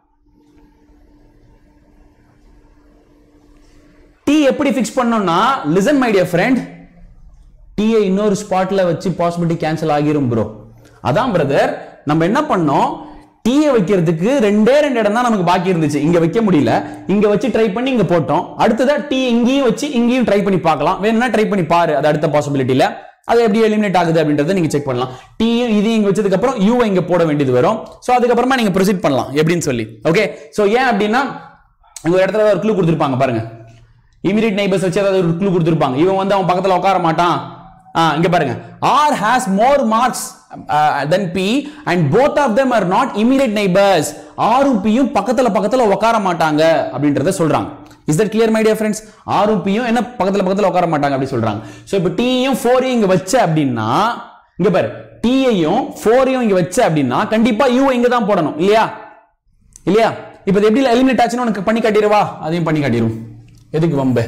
டி எப்படி ஃபிக்ஸ் பண்ணோம்னா லிசன் மை டியர் ஃப்ரெண்ட் டீயை இன்னொரு ஸ்பாட்ல வச்சு பாசிபிலிட்டி கேன்சல் ஆகிரும் ப்ரோ அதான் பிரதர் நம்ம என்ன பண்ணோம் டீயை வைக்கிறதுக்கு ரெண்டே ரெண்டு இடம் தான் நமக்கு பாக்கி இருந்துச்சு இங்க வைக்க முடியல இங்க வச்சு ட்ரை பண்ணி இங்க போட்டோம் அடுத்ததா டீ இங்கேயும் வச்சு இங்கேயும் ட்ரை பண்ணி பார்க்கலாம் வேணும்னா ட்ரை பண்ணி பாரு அது அடுத்த பாசிபிலிட்டில அது எப்படி எலிமினேட் ஆகுது அப்படின்றத நீங்க செக் பண்ணலாம் டீயும் இதையும் இங்க வச்சதுக்கு அப்புறம் யூ இங்க போட வேண்டியது வரும் சோ அதுக்கப்புறமா நீங்க ப்ரொசீட் பண்ணலாம் எப்படின்னு சொல்லி ஓகே சோ ஏன் அப்படின்னா இங்க ஒரு இடத்துல ஒரு க்ளூ கொடுத்துருப்பாங்க பாருங்க இமீடியட் நெய்பர்ஸ் வச்சு ஏதாவது ஒரு க்ளூ கொடுத்துருப்பாங்க இவன் வந்து அவன் பக்கத்துல உட்கார மாட்டான் ஆ, இங்க பாருங்க R has more marks than B and both of them are not immediate neighbours ஆரும் பியும் பக்கத்துல பக்கத்துல உட்கார மாட்டாங்க அப்படின்றத சொல்றாங்க is that clear my dear friends ஆரும் பியும் என்ன பக்கத்துல பக்கத்துல உட்கார மாட்டாங்க அப்படி சொல்றாங்க சோ இப்போ டீயும் ஃபோரையும் இங்க வச்ச அப்படின்னா இங்க பாரு டீயையும் ஃபோரையும் இங்க வச்ச அப்படின்னா கண்டிப்பா யூ இங்க தான் போடணும் இல்லையா இல்லையா இப்போ இது எப்படி எலிமினேட் ஆச்சுன்னு உனக்கு பண்ணி காட்டிடுவா அதையும் பண்ணி காட்டிடும் எதுக்கு வம்பு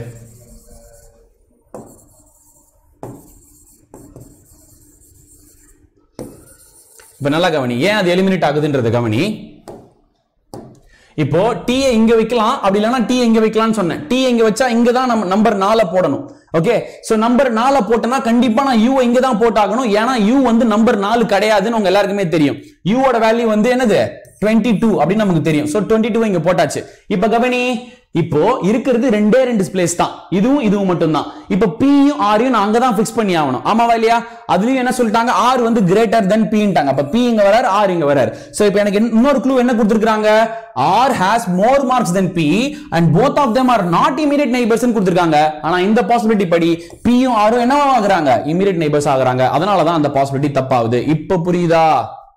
இப்ப நல்லா கவனி ஏன் அது எலிமினேட் ஆகுதுன்றது கவனி இப்போ டி இங்க வைக்கலாம் அப்படி இல்லைன்னா டி இங்க வைக்கலாம்னு சொன்னேன் டி இங்க வச்சா இங்க தான் நம்ம நம்பர் நாலை போடணும் ஓகே சோ நம்பர் நாலை போட்டேன்னா கண்டிப்பா நான் யூ இங்க தான் போட்டாகணும் ஏன்னா யூ வந்து நம்பர் நாலு கிடையாதுன்னு உங்க எல்லாருக்குமே தெரியும் யூவோட வேல்யூ வந்து என்னது 22 டூ அப்படின்னு நமக்கு தெரியும் சோ 22 டூ இங்க போட்டாச்சு இப்ப கவனி இப்போ இருக்கிறது ரெண்டே ரெண்டு பிளேஸ் தான் இதுவும் இதுவும் மட்டும்தான் இப்போ பியும் ஆரையும் நான் அங்க தான் ஃபிக்ஸ் பண்ணி ஆகணும் ஆமாவா இல்லையா அதுலயும் என்ன சொல்லிட்டாங்க ஆர் வந்து கிரேட்டர் தென் பின்ட்டாங்க அப்ப பி இங்க வராரு ஆர் இங்க வராரு சோ இப்போ எனக்கு இன்னொரு க்ளூ என்ன கொடுத்திருக்காங்க R has more marks than B and both of them are not immediate neighbours கொடுத்திருக்காங்க ஆனா இந்த பாசிபிலிட்டி படி பியும் ஆரும் என்னவா ஆகுறாங்க இமீடியட் நெய்பர்ஸ் ஆகுறாங்க அதனால தான் அந்த பாசிபிலிட்டி தப்பாகுது இப்போ புரியுதா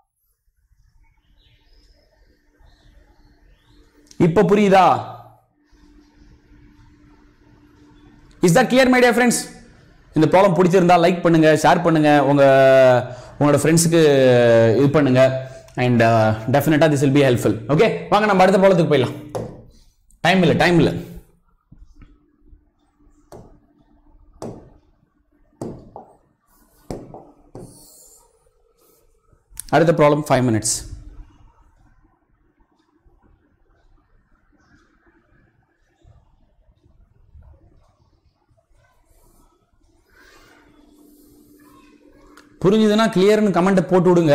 இப்போ புரியுதா is that clear my dear friends இந்த ப்ராப்ளம் பிடிச்சிருந்தா லைக் பண்ணுங்க ஷேர் பண்ணுங்க உங்க உங்களோட ஃப்ரெண்ட்ஸுக்கு இது பண்ணுங்க அண்ட் டெஃபினட்டாக this will be helpful okay வாங்க நம்ம அடுத்த ப்ராப்ளத்துக்கு போயிடலாம் டைம் இல்லை டைம் இல்லை அடுத்த ப்ராப்ளம் ஃபைவ் மினிட்ஸ் புரிஞ்சுதுன்னா கிளியர்னு கமெண்ட்டை போட்டு விடுங்க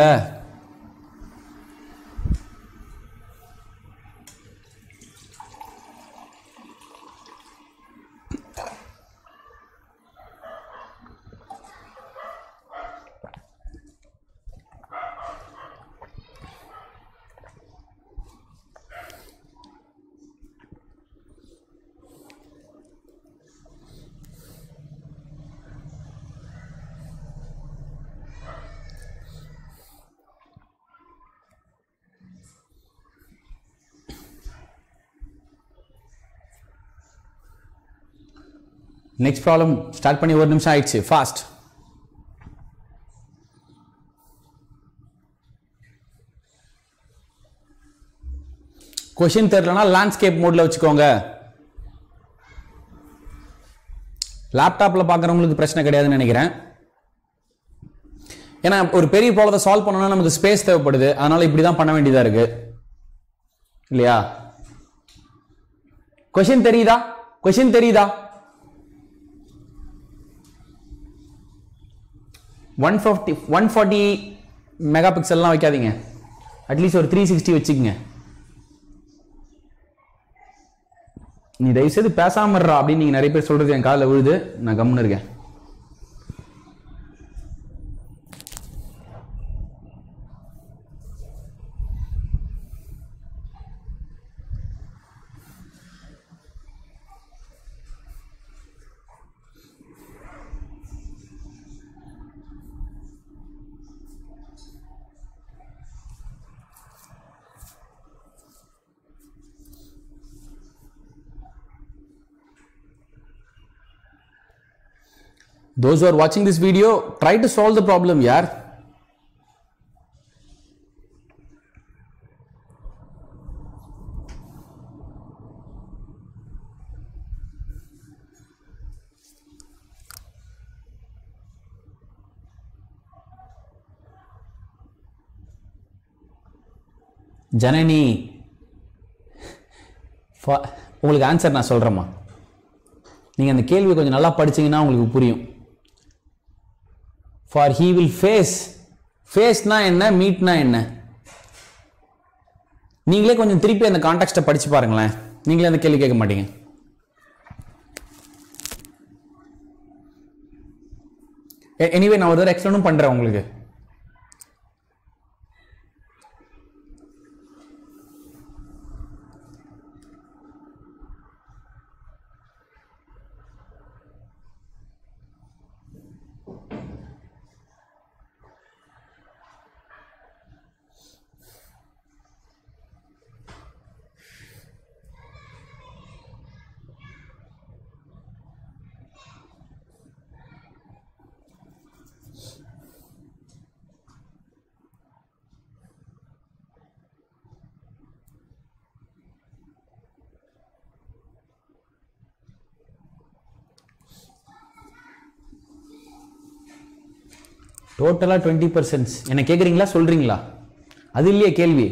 நெக்ஸ்ட் ப்ராப்ளம் ஸ்டார்ட் பண்ணி ஒரு நிமிஷம் ஆயிடுச்சு ஃபாஸ்ட் கொஷின் தெரியலனா லேண்ட்ஸ்கேப் மோட்ல வச்சுக்கோங்க லேப்டாப்ல பார்க்குறவங்களுக்கு பிரச்சனை கிடையாதுன்னு நினைக்கிறேன் ஏன்னா ஒரு பெரிய ப்ராப்ளத்தை சால்வ் பண்ணணும்னா நமக்கு ஸ்பேஸ் தேவைப்படுது அதனால இப்படி தான் பண்ண வேண்டியதா இருக்கு இல்லையா கொஷின் தெரியுதா கொஷின் தெரியுதா one fifty one forty mega பிக்சல்லாம் வைக்காதீங்க அட்லீஸ்ட் ஒரு த்ரீ சிக்ஸ்டி வச்சுக்கோங்க நீ தயவுசெய்து பேசாம இருடா அப்படின்னு நீங்க நிறைய பேர் சொல்றது என் காலில் விழுது நான் கம்முன்னு இருக்கேன் those who are watching this video try to solve the problem yaar Janani fa- உங்களுக்கு ஆன்சர் நான் சொல்கிறேம்மா நீங்கள் அந்த கேள்வியை கொஞ்சம் நல்லா படிச்சீங்கன்னா உங்களுக்கு புரியும் ஃபார் ஹீ வில் ஃபேஸ் ஃபேஸ்னா என்ன மீட்னா என்ன நீங்களே கொஞ்சம் திருப்பி அந்த கான்டெக்ட்டை படிச்சு பாருங்களேன் நீங்களே அந்த கேள்வி கேட்க மாட்டீங்க எனிவே நான் ஒரு தடவை எக்ஸ்பிளனும் பண்றேன் உங்களுக்கு டோட்டலாக டுவெண்ட்டி பர்சன்ட் என்ன கேட்குறீங்களா சொல்றீங்களா அது இல்லையே கேள்வி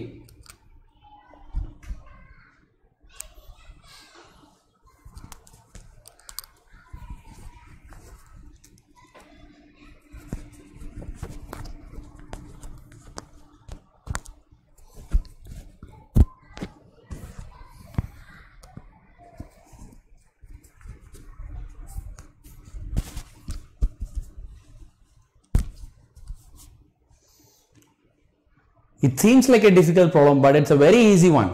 It seems like a difficult problem, but it's a very easy one.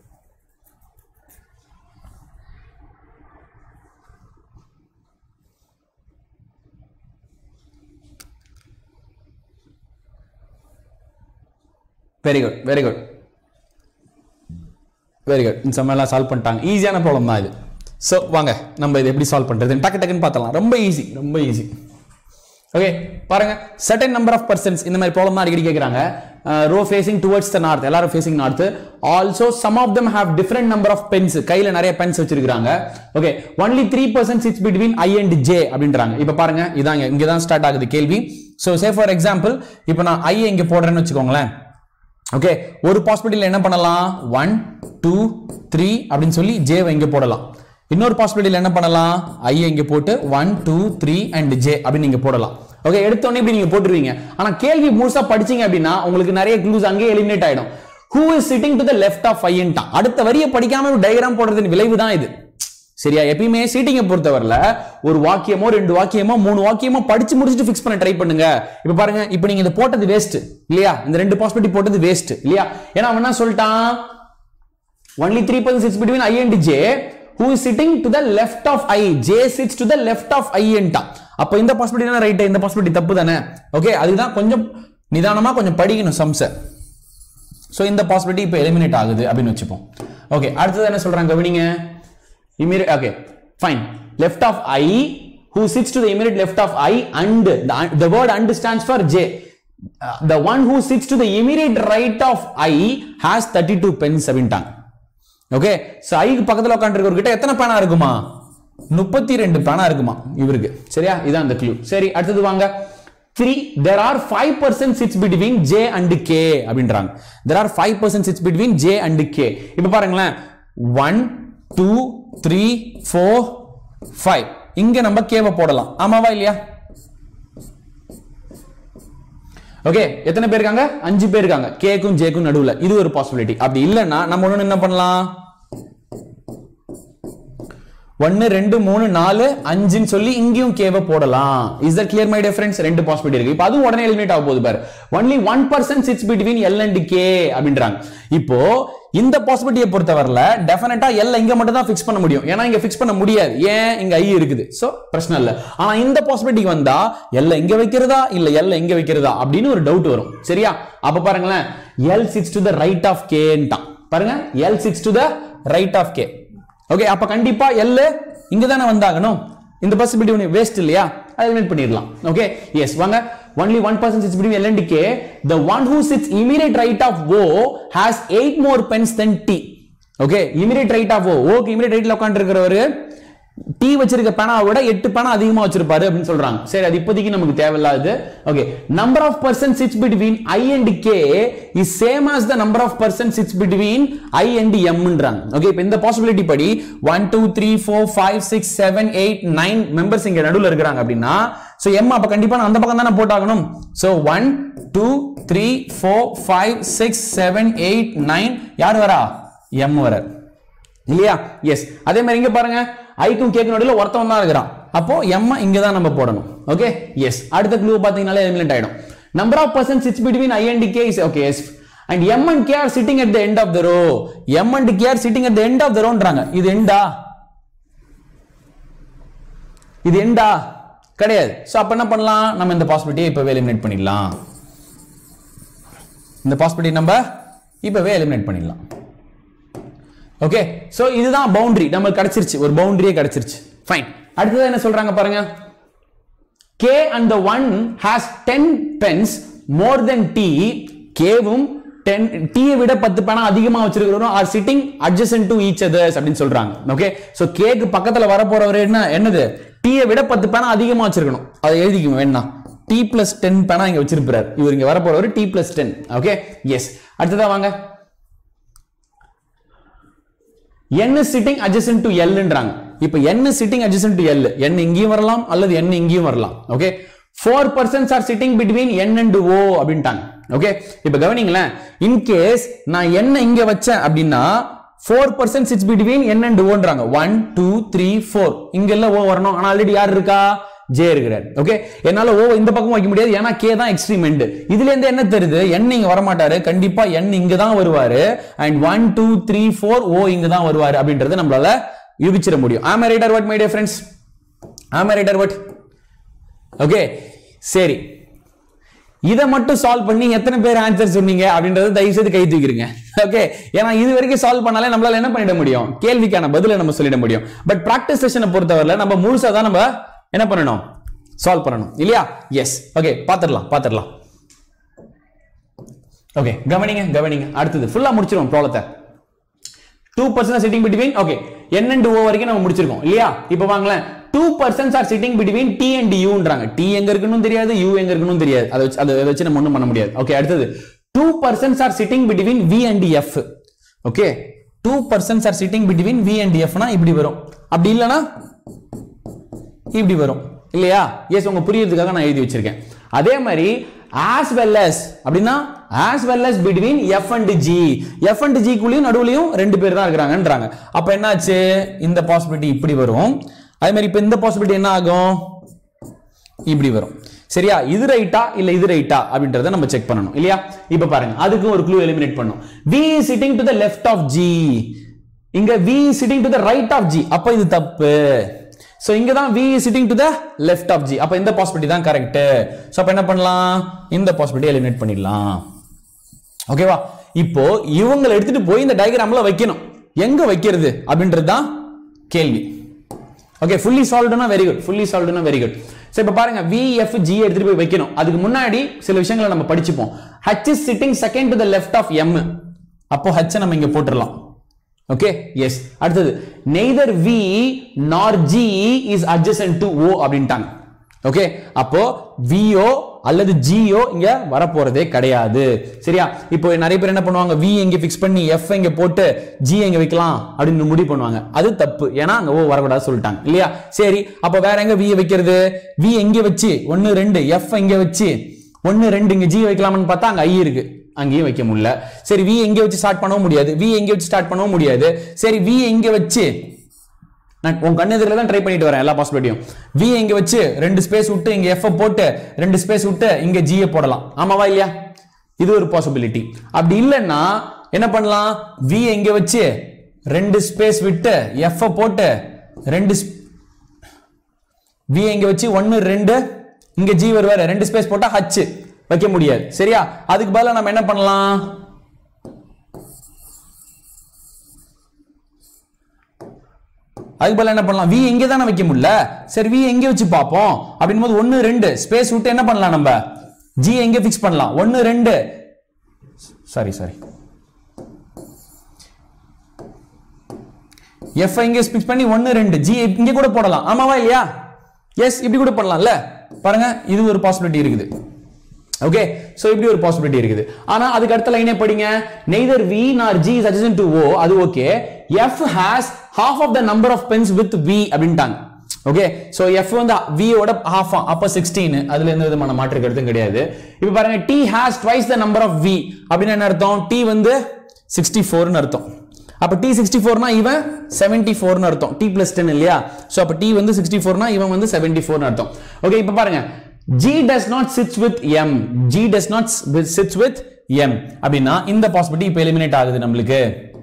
Very good very good very good இந்த சமையலாம் சால்வ் பண்ணிட்டாங்க ஈஸியான ப்ராப்ளம் தான் இது ஸோ வாங்க நம்ம இதை எப்படி சால்வ் பண்ணுறது டக்கு டக்குன்னு பார்த்தலாம் ரொம்ப ஈஸி ரொம்ப ஈஸி ஓகே பாருங்க certain நம்பர் ஆஃப் பர்சன்ஸ் இந்த மாதிரி ப்ராப்ளம் தான் அடிக்கடி கேட்குறாங்க row facing towards the north எல்லாரும் facing north also some of them have different number of pens கையில நிறைய பென்ஸ் வச்சிருக்காங்க okay only three person sits between I and J அப்படின்றாங்க இப்போ பாருங்க இதாங்க இங்க தான் ஸ்டார்ட் ஆகுது கேள்வி ஸோ சே ஃபார் எக்ஸாம்பிள் இப்போ நான் ஐ இங்க போடுறேன்னு வச்சுக்கோங்களேன் ஓகே ஒரு பாசிபிலிட்டியில் என்ன பண்ணலாம் ஒன் டூ த்ரீ அப்படின்னு சொல்லி ஜேவை இங்க போடலாம் இன்னொரு பாசிபிலிட்டியில் என்ன பண்ணலாம் ஐ இங்க போட்டு one two three and J அப்படின்னு நீங்க போடலாம் ஓகே எடுத்தோடனே இப்படி நீங்க போட்டுருவீங்க ஆனா கேள்வி முழுசா படிச்சீங்க அப்படின்னா உங்களுக்கு நிறைய க்ளூஸ் அங்கேயே எலிமினேட் ஆயிடும் who is sitting to the left of ஐன்ட்டா அடுத்த வரியை படிக்காம டயக்ராம் போடுறதின் விளைவு தான் இது சரியா எப்பயுமே சீட்டிங்கை பொறுத்தவரையில ஒரு வாக்கியமோ ரெண்டு வாக்கியமோ மூணு வாக்கியமோ படிச்சு முடிச்சுட்டு ஃபிக்ஸ் பண்ண ட்ரை பண்ணுங்க இப்ப பாருங்க இப்போ நீங்க இதை போட்டது வேஸ்ட் இல்லையா இந்த ரெண்டு பாசிபிலிட்டி போட்டது வேஸ்ட் இல்லையா ஏன்னா அவன் என்ன சொல்லிட்டான் only 3 percent sits between i and j who is sitting to the left of i j sits to the left of i ன்ட்டா அப்ப இந்த பாசிபிலிட்டி தான் ரைட் இந்த பாசிபிலிட்டி தப்பு தானே ஓகே அதுதான் கொஞ்சம் நிதானமா கொஞ்சம் படிக்கணும் சம்ஸ சோ இந்த பாசிபிலிட்டி இப்போ எலிமினேட் ஆகுது அப்படின்னு வச்சுப்போம் ஓகே அடுத்தது என்ன சொல்றாங்க கவனிங்க immediate okay fine left of i who sits to the immediate left of i and the, the word and stands for j Uh, the one who sits to the immediate right of i has 32 pens அப்படின்ட்டாங்க ஓகே சோ ஐக்கு பக்கத்துல உட்காந்துருக்கவர்கிட்ட எத்தனை பேனா இருக்குமா முப்பத்தி ரெண்டு பேனா இருக்குமா இவருக்கு சரியா இதான் அந்த க்ளூ சரி அடுத்தது வாங்க three there are five person sits between J and K அப்படின்றாங்க there are five person sits between J and K இப்போ பாருங்களேன் one two three four five இங்க நம்ம கேவை போடலாம் ஆமாவா இல்லையா ஓகே எத்தனை பேர் இருக்காங்க அஞ்சு பேர் இருக்காங்க கேக்கும் ஜேக்கும் நடுவுல இது ஒரு பாசிபிலிட்டி அப்படி இல்லைன்னா நம்ம ஒண்ணு என்ன பண்ணலாம் ஒன்னு ரெண்டு மூணு நாலு அஞ்சுன்னு சொல்லி இங்கேயும் கேவை போடலாம் is that clear my difference ரெண்டு பாசிபிலிட்டி இருக்கு இப்போ அதுவும் உடனே எலிமினேட் ஆக போகுது பாரு only one person sits between L and K அப்படின்றாங்க இப்போ இந்த பாசிபிலிட்டியை பொறுத்தவரையில டெஃபினட்டா எல் இங்க மட்டும் தான் ஃபிக்ஸ் பண்ண முடியும் ஏன்னா இங்க ஃபிக்ஸ் பண்ண முடியாது ஏன் இங்க ஐ இருக்குது சோ பிரச்சனை இல்ல ஆனா இந்த பாசிபிலிட்டிக்கு வந்தா எல்ல இங்க வைக்கிறதா இல்ல எல்ல இங்க வைக்கிறதா அப்படின்னு ஒரு டவுட் வரும் சரியா அப்ப பாருங்களேன் L sits to the right of கேன்ட்டான் பாருங்க L sits to the right of K okay அப்ப கண்டிப்பா எல் இங்க தானே வந்தாகணும் இந்த பாசிபிலிட்டி ஒன்று வேஸ்ட் இல்லையா அதை எலிமினேட் பண்ணிடலாம் ஓகே எஸ் வாங்க only one person sits between L and K the one who sits immediate right of O has eight more pens than T okay immediate right of O ஓக்கு immediate rightல உட்காந்துருக்கிறவரு டி வச்சிருக்க பேனாவை விட எட்டு பேனா அதிகமா வச்சிருப்பாரு அப்படின்னு சொல்றாங்க சரி அது இப்போதைக்கு நமக்கு தேவையில்லாது okay number of person sits between I and K is same as the number of person sits between I and எம்ன்றாங்க ஓகே இப்போ இந்த பாசிபிலிட்டி படி one two three four five six seven eight nine members இங்க நடுவில் இருக்கிறாங்க அப்படின்னா ஸோ எம் அப்ப கண்டிப்பா நான் அந்த பக்கம் தானே போட்டாகணும் so one two three four five six seven eight nine யார் வரா எம் வர இல்லையா எஸ் அதே மாதிரி இங்க பாருங்க ஐக்கும் கேக்கும் நடுவில் ஒருத்தவன் தான் இருக்கிறான் அப்போ எம் இங்க தான் நம்ம போடணும் ஓகே எஸ் அடுத்த க்ளூ பாத்தீங்கனாலே எலிமினேட் ஆயிடும் number of person sits between I and K is okay yes and M and K are sitting at the end of the row M and K are sitting at the end of the ரோன்றாங்க இது எண்டா இது எண்டா கிடையாது சோ அப்ப என்ன பண்ணலாம் நம்ம இந்த பாசிபிலிட்டியை இப்பவே எலிமினேட் பண்ணிடலாம் இந்த பாசிபிலிட்டி நம்ம இப்பவே எலிமினேட் பண்ணிடலாம் ஓகே சோ இதுதான் பவுண்டரி நமக்கு கிடைச்சிருச்சு ஒரு பவுண்டரியே கிடைச்சிருச்சு ஃபைன் அடுத்தது என்ன சொல்றாங்க பாருங்க k and the one has 10 pens more than t கேவும் 10 t விட 10 பேனா அதிகமா வச்சிருக்கிறவரும் are sitting adjacent to each others அப்படின்னு சொல்றாங்க ஓகே சோ கேக்கு பக்கத்துல வர போறவர் என்ன என்னது t விட 10 பேனா அதிகமா வச்சிருக்கணும் அதை எழுதிக்குங்க வேணா t plus 10 பேனா இங்க வச்சிருப்பாரு இவர் இங்க வர போறவர் t plus 10 ஓகே எஸ் அடுத்ததா வாங்க n is sitting adjacent to L ன்றாங்க இப்போ n is sitting adjacent to L n இங்கேயும் வரலாம் அல்லது n இங்கேயும் வரலாம் okay four persons are sitting between n and O அப்படின்ட்டாங்க ஓகே இப்போ கவனிங்களேன் இன் கேஸ் நான் n இங்க வச்சேன் அப்படின்னா four person sits between n and ஓன்றாங்க ஒன் டூ த்ரீ ஃபோர் இங்க எல்லாம் ஓ வரணும் ஆனா ஆல்ரெடி யார் இருக்கா ஜே இருக்கிறார் ஓகே என்னால ஓ இந்த பக்கம் வைக்க முடியாது ஏன்னா கே தான் எக்ஸ்ட்ரீம் எண்ட் இதுல இருந்து என்ன தெரியுது என் இங்க வர மாட்டாரு கண்டிப்பா என் இங்க தான் வருவாரு and one two three four O இங்க தான் வருவாரு அப்படின்றது நம்மளால யூகிச்சிட முடியும் ஆமா right or what my dear friends ஆமா ரைடர் வாட் ஓகே சரி இதை மட்டும் சால்வ் பண்ணி எத்தனை பேர் ஆன்சர் சொன்னீங்க அப்படின்றத தயவு செய்து கை தூக்கிருங்க ஓகே ஏன்னா இது வரைக்கும் சால்வ் பண்ணாலே நம்மளால என்ன பண்ணிட முடியும் கேள்விக்கான பதிலை நம்ம சொல்லிட முடியும் பட் பிராக்டிஸ் செஷனை பொறுத்தவரையில நம்ம முழுசா தான் நம்ம என்ன பண்ணணும் சால்வ் பண்ணணும் இல்லையா எஸ் ஓகே பாத்துடலாம் பாத்துடலாம் ஓகே கவனிங்க கவனிங்க அடுத்தது ஃபுல்லா முடிச்சிருவோம் ப்ராப்ளத்தை two person sitting between okay N and O வரைக்கும் நம்ம முடிச்சிருக்கோம் இல்லையா இப்போ வாங்களேன் two person are sitting between T and யூன்றாங்க டி எங்க இருக்குன்னு தெரியாது யூ எங்க இருக்குன்னு தெரியாது அதை வச்சு அதை வச்சு நம்ம ஒன்றும் பண்ண முடியாது ஓகே அடுத்தது two person are sitting between V and F okay two person are sitting between V and எஃப்னா இப்படி வரும் அப்படி இல்லைன்னா இப்படி வரும் இல்லையா எஸ் உங்க புரியறதுக்காக நான் எழுதி வச்சிருக்கேன் அதே மாதிரி ஆஸ் வெல் as அப்படின்னா as well as between F and G F and G குள்ளேயும் நடுவுலையும் ரெண்டு பேர் தான் இருக்கிறாங்கன்றாங்க அப்ப என்னாச்சு இந்த பாசிபிலிட்டி இப்படி வரும் அதே மாதிரி இப்ப இந்த பாசிபிலிட்டி என்ன ஆகும் இப்படி வரும் சரியா இது ரைட்டா இல்ல இது ரைட்டா அப்படின்றத நம்ம செக் பண்ணணும் இல்லையா இப்ப பாருங்க அதுக்கு ஒரு க்ளூ எலிமினேட் பண்ணும் v is sitting to the left of g இங்க v is sitting to the right of g அப்ப இது தப்பு சோ இங்க தான் v is sitting to the left of g அப்ப இந்த பாசிபிலிட்டி தான் கரெக்ட் சோ அப்ப என்ன பண்ணலாம் இந்த பாசிபிலிட்டி எலிமினேட் பண்ணிடலாம் ஓகேவா இப்போ இவங்களை எடுத்துட்டு போய் இந்த டயக்ராம்ல வைக்கணும் எங்க வைக்கிறது அப்படின்றது தான் கேள்வி ஓகே ஃபுல்லி சால்வ்டுனா வெரி குட் ஃபுல்லி சால்வ்டுனா வெரி குட் சோ இப்போ பாருங்க வி எஃப் ஜி எடுத்துட்டு போய் வைக்கணும் அதுக்கு முன்னாடி சில விஷயங்களை நம்ம படிச்சுப்போம் H is sitting second to the left of M அப்போ ஹச் நம்ம இங்க போட்டுடலாம் ஓகே எஸ் அடுத்தது neither V nor G is adjacent to O அப்படின்ட்டாங்க ஓகே அப்போ விஓ அல்லது ஜிஓ இங்க வரப்போறதே கிடையாது சரியா இப்போ நிறைய பேர் என்ன பண்ணுவாங்க வி இங்க ஃபிக்ஸ் பண்ணி எஃப் இங்க போட்டு ஜி இங்க வைக்கலாம் அப்படின்னு முடிவு பண்ணுவாங்க அது தப்பு ஏன்னா அங்க ஓ வரக்கூடாது சொல்லிட்டாங்க இல்லையா சரி அப்போ வேற எங்க வி வைக்கிறது வி எங்க வச்சு ஒன்னு ரெண்டு எஃப் இங்க வச்சு ஒன்னு ரெண்டு இங்க ஜி வைக்கலாம்னு பார்த்தா அங்க ஐ இருக்கு அங்கேயும் வைக்க முடியல சரி வி எங்க வச்சு ஸ்டார்ட் பண்ணவும் முடியாது வி எங்க வச்சு ஸ்டார்ட் பண்ணவும் முடியாது சரி வி எங்க வச்சு நான் உன் கண்ணு எதிரில தான் ட்ரை பண்ணிட்டு வரேன் எல்லா பாசிபிலிட்டியும் வி இங்க வச்சு ரெண்டு ஸ்பேஸ் விட்டு இங்க எஃப் போட்டு ரெண்டு ஸ்பேஸ் விட்டு இங்க ஜி போடலாம் ஆமாவா இல்லையா இது ஒரு பாசிபிலிட்டி அப்படி இல்லைன்னா என்ன பண்ணலாம் வி இங்க வச்சு ரெண்டு ஸ்பேஸ் விட்டு எஃப் போட்டு ரெண்டு வி இங்க வச்சு ஒன்னு ரெண்டு இங்க ஜி வருவாரு ரெண்டு ஸ்பேஸ் போட்டா ஹச் வைக்க முடியாது சரியா அதுக்கு பதிலா நம்ம என்ன பண்ணலாம் அதுக்கு பதிலா என்ன பண்ணலாம் வி எங்கே தானே வைக்க முடியல சரி வி எங்கே வச்சு பார்ப்போம் அப்படின் போது ஒன்னு ரெண்டு ஸ்பேஸ் விட்டு என்ன பண்ணலாம் நம்ம ஜி எங்கே ஃபிக்ஸ் பண்ணலாம் ஒன்னு ரெண்டு சாரி சாரி எஃப் இங்கே ஃபிக்ஸ் பண்ணி ஒன்னு ரெண்டு ஜி இங்கே கூட போடலாம் ஆமாவா இல்லையா எஸ் இப்படி கூட பண்ணலாம்ல பாருங்க இது ஒரு பாசிபிலிட்டி இருக்குது ஓகே சோ இப்படி ஒரு பாசிபிலிட்டி இருக்குது ஆனா அதுக்கு அடுத்த லைனே படிங்க neither V nor G is adjacent to O அது okay F has half of the number of pens with V அப்படின்ட்டாங்க ஓகே சோ எஃப் வந்து v ஓட half அப்ப 16 அதுல எந்த விதமான மாற்று கருத்தும் கிடையாது இப்போ பாருங்க t has twice the number of v அப்படின்னு என்ன அர்த்தம் t வந்து 64 னு அர்த்தம் அப்ப t 64 னா இவன் 74 னு அர்த்தம் t plus 10 இல்லையா சோ அப்ப t வந்து 64 னா இவன் வந்து 74 னு அர்த்தம் ஓகே இப்போ பாருங்க g does not sits with m g does not sits with m அப்படின்னா இந்த பாசிபிலிட்டி இப்போ எலிமினேட் ஆகுது நம்மளுக்கு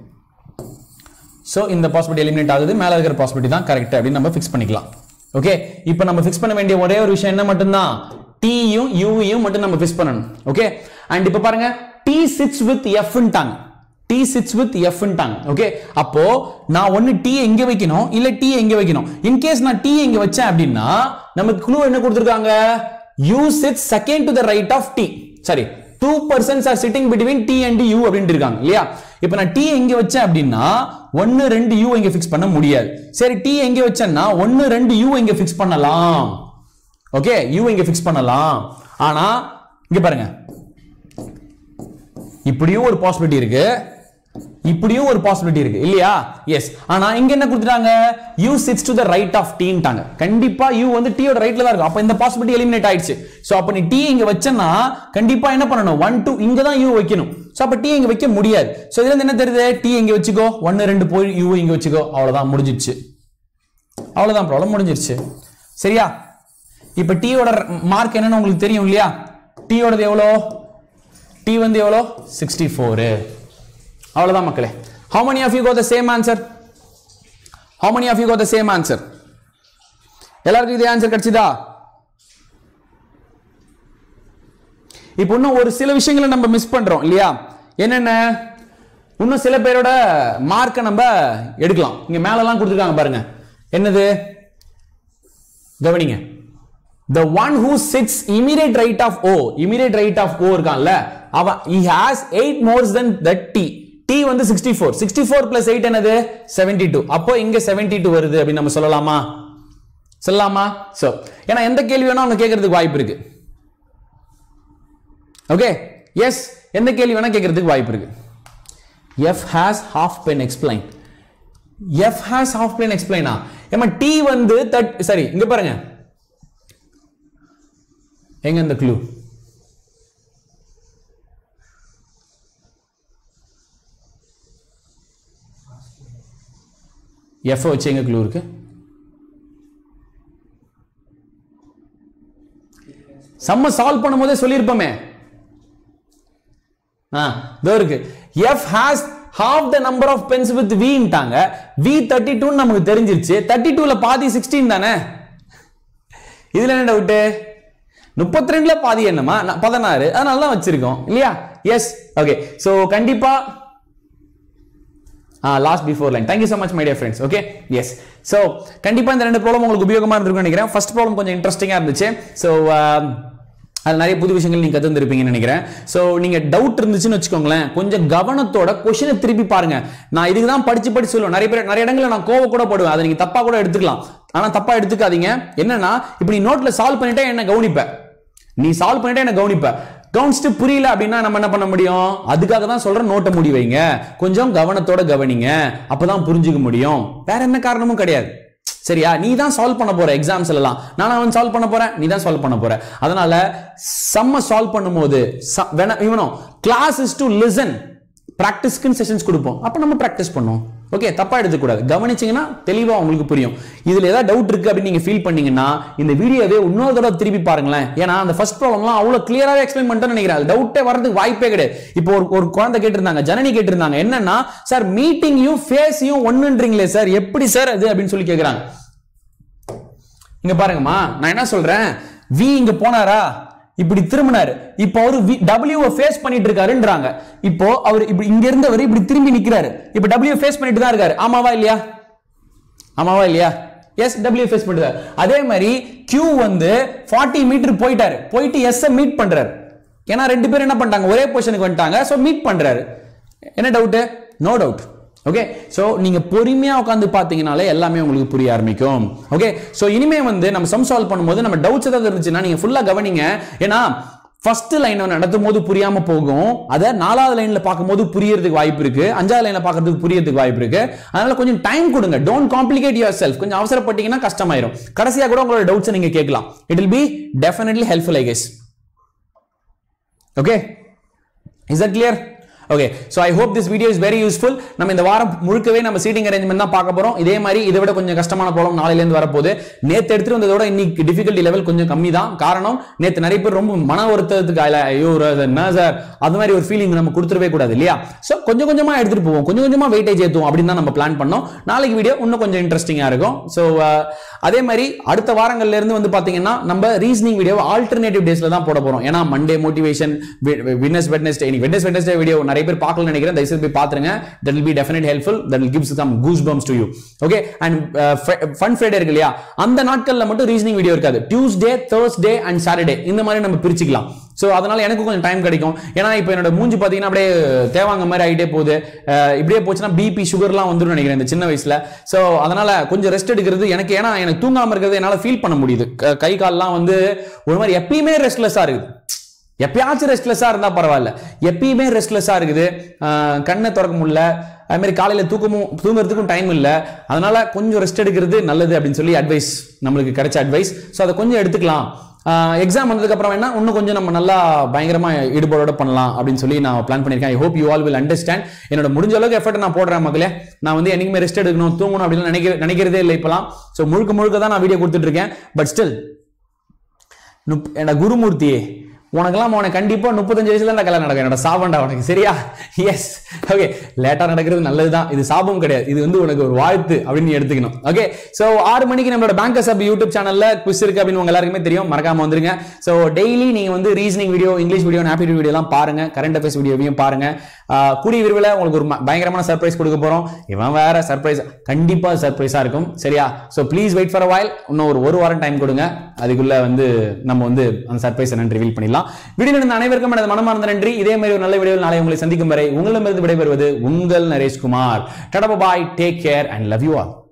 சோ இந்த பாசிபிலிட்டி எலிமினேட் ஆகுது மேல இருக்கிற பாசிபிலிட்டி தான் கரெக்ட் அப்படின்னு நம்ம ஃபிக்ஸ் பண்ணிக்கலாம் ஓகே இப்போ நம்ம ஃபிக்ஸ் பண்ண வேண்டிய ஒரே ஒரு விஷயம் என்ன மட்டும்தான் டீயும் யூவையும் மட்டும் நம்ம ஃபிக்ஸ் பண்ணணும் ஓகே அண்ட் இப்போ பாருங்க டி சிட்ஸ் வித் எஃப்ன்ட்டாங்க டி சிட்ஸ் வித் எஃப்ன்ட்டாங்க ஓகே அப்போ நான் ஒன்னு டி எங்க வைக்கணும் இல்ல டி எங்க வைக்கணும் இன் கேஸ் நான் டி எங்க வச்சேன் அப்படின்னா நமக்கு க்ளூ என்ன கொடுத்துருக்காங்க U sit second to the right of T sorry two persons are sitting between T and U அப்படின்னு இருக்காங்க இல்லையா இப்போ நான் டி எங்க வச்சேன் அப்படின்னா ஒன்னு ரெண்டு யூ இங்க ஃபிக்ஸ் பண்ண முடியாது சரி டி எங்க வச்சேன்னா ஒன்னு ரெண்டு யூ இங்க ஃபிக்ஸ் பண்ணலாம் ஓகே யூ இங்க ஃபிக்ஸ் பண்ணலாம் ஆனா இங்க பாருங்க இப்படியும் ஒரு பாசிபிலிட்டி இருக்கு இப்படியும் ஒரு பாசிபிலிட்டி இருக்கு இல்லையா எஸ் ஆனா இங்க என்ன கொடுத்துட்டாங்க U sits to the right of டீன்ட்டாங்க கண்டிப்பா யூ வந்து டீயோட ரைட்ல தான் இருக்கும் அப்ப இந்த பாசிபிலிட்டி எலிமினேட் ஆயிடுச்சு சோ அப்ப நீ டி இங்க வச்சனா கண்டிப்பா என்ன பண்ணணும் ஒன் டூ இங்க தான் யூ வைக்கணும் சோ அப்ப டி இங்க வைக்க முடியாது சோ இதுல இருந்து என்ன தெரியுது டி இங்க வச்சுக்கோ ஒன்னு ரெண்டு போய் யூ இங்க வச்சுக்கோ அவ்வளவுதான் முடிஞ்சிடுச்சு அவ்வளவுதான் ப்ராப்ளம் முடிஞ்சிருச்சு சரியா இப்ப டீயோட மார்க் என்னன்னு உங்களுக்கு தெரியும் இல்லையா டீயோடது எவ்வளோ டி வந்து எவ்வளோ சிக்ஸ்டி ஃபோரு அவ்வளோதான் மக்களே how many of you got the same answer how many of you got the same answer எல்லாருக்கும் இதே ஆன்சர் கிடைச்சதா இப்போ இன்னும் ஒரு சில விஷயங்களை நம்ம மிஸ் பண்றோம் இல்லையா என்னென்ன இன்னும் சில பேரோட மார்க்கை நம்ம எடுக்கலாம் இங்க மேலெல்லாம் கொடுத்துருக்காங்க பாருங்க என்னது கவனிங்க the one who sits immediate right of O immediate right of O இருக்கான்ல அவன் he has 8 more than that T T வந்து 64 64 plus 8 என்னது 72 அப்போ இங்க 72 வருது அப்படின்னு நம்ம சொல்லலாமா சொல்லலாமா சோ ஏன்னா எந்த கேள்வி வேணா அவங்க கேட்கறதுக்கு வாய்ப்பு இருக்கு ஓகே எஸ் எந்த கேள்வி வேணா கேட்கறதுக்கு வாய்ப்பு இருக்கு F has half plane explain F has half plane explain ஏமா T வந்து தட் சரி இங்க பாருங்க எங்க இந்த க்ளூ எஃப் வச்சு எங்க க்ளூ இருக்கு செம்ம சால்வ் பண்ணும்போதே சொல்லியிருப்போமே ஆ இதோ இருக்கு F has half the number of pens with வின்ட்டாங்க வி தேர்ட்டி டூன்னு நமக்கு தெரிஞ்சிருச்சு தேர்ட்டி டூல பாதி சிக்ஸ்டீன் தானே இதுல என்ன டவுட்டு முப்பத்தி ரெண்டுல பாதி என்னமா ந- பதினாறு அதனால தான் வச்சிருக்கோம் இல்லையா எஸ் ஓகே ஸோ கண்டிப்பா last before line thank you so much my dear friends okay yes so கண்டிப்பா இந்த ரெண்டு ப்ராப்ளம் உங்களுக்கு உபயோகமா இருந்திருக்கும்னு நினைக்கிறேன் ஃபர்ஸ்ட் ப்ராப்ளம் கொஞ்சம் இன்ட்ரெஸ்டிங்காக இருந்துச்சு ஸோ அதில் நிறைய புது விஷயங்கள் நீங்க கற்றுருப்பீங்கன்னு நினைக்கிறேன் ஸோ நீங்க டவுட் இருந்துச்சுன்னு வச்சுக்கோங்களேன் கொஞ்சம் கவனத்தோட கொஷினை திருப்பி பாருங்க நான் இதுக்கு தான் படிச்சு படிச்சு சொல்லுவேன் நிறைய பேர் நிறைய இடங்களில் நான் கோவ கூட படுவேன் அதை நீங்க தப்பா கூட எடுத்துக்கலாம் ஆனா தப்பா எடுத்துக்காதீங்க என்னன்னா இப்படி நோட்ல சால்வ் பண்ணிட்டே என்ன கவனிப்ப நீ சால்வ் பண்ணிட்டே என்ன கவனிப்ப கவனிச்சுட்டு புரியல அப்படின்னா நம்ம என்ன பண்ண முடியும் அதுக்காக தான் சொல்றேன் நோட்டை முடி வைங்க கொஞ்சம் கவனத்தோட கவனிங்க அப்பதான் புரிஞ்சுக்க முடியும் வேற என்ன காரணமும் கிடையாது சரியா நீ தான் சால்வ் பண்ண போற எக்ஸாம்ஸ் எல்லாம் நான் அவன் சால்வ் பண்ண போறேன் நீ தான் சால்வ் பண்ண போற அதனால செம்ம சால்வ் பண்ணும்போது இவனோ கிளாஸ் இஸ் டு லிசன் ப்ராக்டிஸ்க்குன்னு செஷன்ஸ் கொடுப்போம் அப்போ நம்ம ப்ராக்டிஸ் பண்ணுவோம் ஓகே தப்பா எடுத்துக்கூடாது கவனிச்சீங்கன்னா தெளிவா உங்களுக்கு புரியும் இதுல ஏதாவது டவுட் இருக்கு அப்படின்னு நீங்க ஃபீல் பண்ணீங்கன்னா இந்த வீடியோவே இன்னொரு தடவை திருப்பி பாருங்களேன் ஏன்னா அந்த ஃபர்ஸ்ட் ப்ராப்ளம்லாம் அவ்வளவு கிளியராவே எக்ஸ்பிளைன் பண்ணிட்டேன்னு நினைக்கிறேன் டவுட்டே வரதுக்கு வாய்ப்பே கிடையாது இப்போ ஒரு ஒரு குழந்தை கேட்டிருந்தாங்க ஜனனி கேட்டிருந்தாங்க என்னன்னா சார் மீட்டிங்கையும் ஃபேஸையும் ஒண்ணுன்றீங்களே சார் எப்படி சார் அது அப்படின்னு சொல்லி கேக்குறாங்க இங்க பாருங்கம்மா நான் என்ன சொல்றேன் வி இங்க போனாரா இப்படி திரும்பினாரு இப்போ அவரு டபிள்யூ ஃபேஸ் பண்ணிட்டு இருக்காருன்றாங்க இப்போ அவர் இப்படி இங்க இருந்தவர் இப்படி திரும்பி நிக்கிறாரு இப்போ டபிள்யூ ஃபேஸ் பண்ணிட்டு தான் இருக்காரு ஆமாவா இல்லையா ஆமாவா இல்லையா எஸ் டபிள்யூ ஃபேஸ் பண்ணுறாரு அதே மாதிரி Q வந்து 40 மீட்டர் போயிட்டாரு போயிட்டு எஸ் மீட் பண்றாரு ஏன்னா ரெண்டு பேரும் என்ன பண்ணிட்டாங்க ஒரே பொசிஷனுக்கு வந்துட்டாங்க ஸோ மீட் பண்றாரு என்ன doubt no doubt okay so நீங்க பொறுமையா உட்காந்து பார்த்தீங்கனாலே எல்லாமே உங்களுக்கு புரிய ஆரம்பிக்கும் ஓகே ஸோ இனிமே வந்து நம்ம சம் சால்வ் பண்ணும்போது நம்ம டவுட்ஸ் ஏதாவது இருந்துச்சுன்னா நீங்க ஃபுல்லா கவனிங்க ஏன்னா ஃபர்ஸ்ட் லைன் நடத்தும் போது புரியாம போகும் அதை நாலாவது லைன்ல பார்க்கும்போது புரியறதுக்கு வாய்ப்பு இருக்கு அஞ்சாவது லைன்ல பார்க்கறதுக்கு புரியறதுக்கு வாய்ப்பு இருக்கு அதனால கொஞ்சம் டைம் கொடுங்க டோன்ட் காம்ப்ளிகேட் யுவர் செல்ஃப் கொஞ்சம் அவசரப்பட்டீங்கன்னா கஷ்டமாயிரும் கடைசியா கூட உங்களோட டவுட்ஸ் நீங்க கேட்கலாம் it will be definitely helpful I guess okay is that clear okay so I hope this video is very useful நம்ம இந்த வாரம் முழுக்கவே நம்ம சீட்டிங் அரேஞ்ச்மெண்ட் தான் பார்க்க போறோம் இதே மாதிரி இதை விட கொஞ்சம் கஷ்டமான ப்ராப்ளம் நாளையிலேருந்து வரப்போகுது நேற்று எடுத்துட்டு வந்ததோட இன்னைக்கு டிஃபிகல்ட்டி லெவல் கொஞ்சம் கம்மி தான் காரணம் நேற்று நிறைய பேர் ரொம்ப மன வருத்தத்துக்கு ஆயில ஐயோ அது என்ன சார் அது மாதிரி ஒரு ஃபீலிங் நம்ம கொடுத்துடவே கூடாது இல்லையா ஸோ கொஞ்சம் கொஞ்சமா எடுத்துட்டு போவோம் கொஞ்சம் கொஞ்சமா வெயிட்டேஜ் ஏற்றுவோம் அப்படின்னு தான் நம்ம பிளான் பண்ணோம் நாளைக்கு வீடியோ இன்னும் கொஞ்சம் இன்ட்ரெஸ்டிங்காக இருக்கும் ஸோ அதே மாதிரி அடுத்த வாரங்கள்ல இருந்து வந்து பாத்தீங்கன்னா நம்ம ரீசனிங் வீடியோ ஆல்டர்னேட்டிவ் டேஸ்ல தான் போட போறோம் ஏன்னா மண்டே மோட்டிவேஷன் வின்னஸ் வெட்னஸ்டே இன்னைக்கு வெட்னஸ் வெட்னஸ்டே வீடியோ நிறைய பேர் பார்க்கலன்னு நினைக்கிறேன் தயவுசெய்து போய் பாத்துருங்க that will be definite helpful that will gives some goose bumps to you okay and fun Friday இருக்கு இல்லையா அந்த நாட்கள்ல மட்டும் ரீசனிங் வீடியோ இருக்காது டியூஸ்டே தேர்ஸ்டே அண்ட் சாட்டர்டே இந்த மாதிரி நம்ம பிரிச்சுக்கலாம் ஸோ அதனால எனக்கு கொஞ்சம் டைம் கிடைக்கும் ஏன்னா இப்போ என்னோட மூஞ்சி பார்த்தீங்கன்னா அப்படியே தேவாங்க மாதிரி ஆகிட்டே போகுது அஹ் இப்படியே போச்சுன்னா பிபி சுகர்லாம் வந்துடும் நினைக்கிறேன் இந்த சின்ன வயசுல ஸோ அதனால கொஞ்சம் ரெஸ்ட் எடுக்கிறது எனக்கு ஏன்னா எனக்கு தூங்காம இருக்கிறது என்னால் ஃபீல் பண்ண முடியுது க- கை கால்லாம் வந்து ஒரு மாதிரி எப்பயுமே ரெஸ்ட்லெஸ்ஸாக இருக்குது எப்பயாச்சும் ரெஸ்ட்லெஸ்ஸாக இருந்தால் பரவாயில்ல எப்பயுமே ரெஸ்ட்லெஸ்ஸாக இருக்குது அஹ் கண்ணை திறக்க முடியல அது மாதிரி காலையில் தூக்கமும் தூங்குறதுக்கும் டைம் இல்லை அதனால கொஞ்சம் ரெஸ்ட் எடுக்கிறது நல்லது அப்படின்னு சொல்லி அட்வைஸ் நம்மளுக்கு கிடைச்ச அட்வைஸ் ஸோ அதை கொஞ்சம் எடுத்துக்கலாம் எக்ஸாம் வந்ததுக்கு அப்புறம் என்ன இன்னும் கொஞ்சம் நம்ம நல்லா பயங்கரமா ஈடுபாடோட பண்ணலாம் அப்படின்னு சொல்லி நான் பிளான் பண்ணியிருக்கேன் I hope you all will understand என்னோட முடிஞ்ச அளவுக்கு எஃபர்ட் நான் போடுறேன் மக்களே நான் வந்து என்னைக்குமே ரெஸ்ட் எடுக்கணும் தூங்கணும் அப்படின்னு நினைக்க நினைக்கிறதே இல்லை இப்பலாம் ஸோ முழுக்க முழுக்க தான் நான் வீடியோ கொடுத்துட்டு இருக்கேன் பட் ஸ்டில் என்னோட குருமூர்த்தியே உனக்கெல்லாம் உனக்கு கண்டிப்பா முப்பத்தஞ்சு வயசுல தான் கல்யாணம் நடக்கும் என்னோட சாபம்டா உனக்கு சரியா எஸ் ஓகே லேட்டா நடக்கிறது நல்லதுதான் இது சாபம் கிடையாது இது வந்து உனக்கு ஒரு வாழ்த்து அப்படின்னு நீ எடுத்துக்கணும் ஓகே சோ ஆறு மணிக்கு நம்மளோட பேங்க் சப் யூடியூப் சேனல்ல குவிஸ் இருக்கு அப்படின்னு உங்க எல்லாருக்குமே தெரியும் மறக்காம வந்துருங்க சோ டெய்லி நீங்க வந்து ரீசனிங் வீடியோ இங்கிலீஷ் வீடியோ ஆப்பிடி வீடியோ எல்லாம் பாருங்க கரண்ட் அஃபேர்ஸ் வீடியோவையும் பாருங்க ஆஹ் கூடிய விரைவில் உங்களுக்கு ஒரு ம- பயங்கரமான சர்ப்ரைஸ் கொடுக்க போறோம் இவன் வேற சர்ப்ரைஸ் கண்டிப்பா சர்ப்ரைஸா இருக்கும் சரியா so please wait for while இன்னும் ஒரு ஒரு வாரம் டைம் கொடுங்க அதுக்குள்ள வந்து நம்ம வந்து அந்த சர்ப்ரைஸ் என்னன்னு ரிவீல் பண்ணிடலாம் வீடியோ நடந்த அனைவருக்கும் எனது மனமார்ந்த நன்றி இதே மாதிரி ஒரு நல்ல வீடியோவில் நாளை உங்களை சந்திக்கும் வரை உங்களிடமிருந்து விடைபெறுவது உங்கள் நரேஷ்குமார் டடபா bye take care and love you all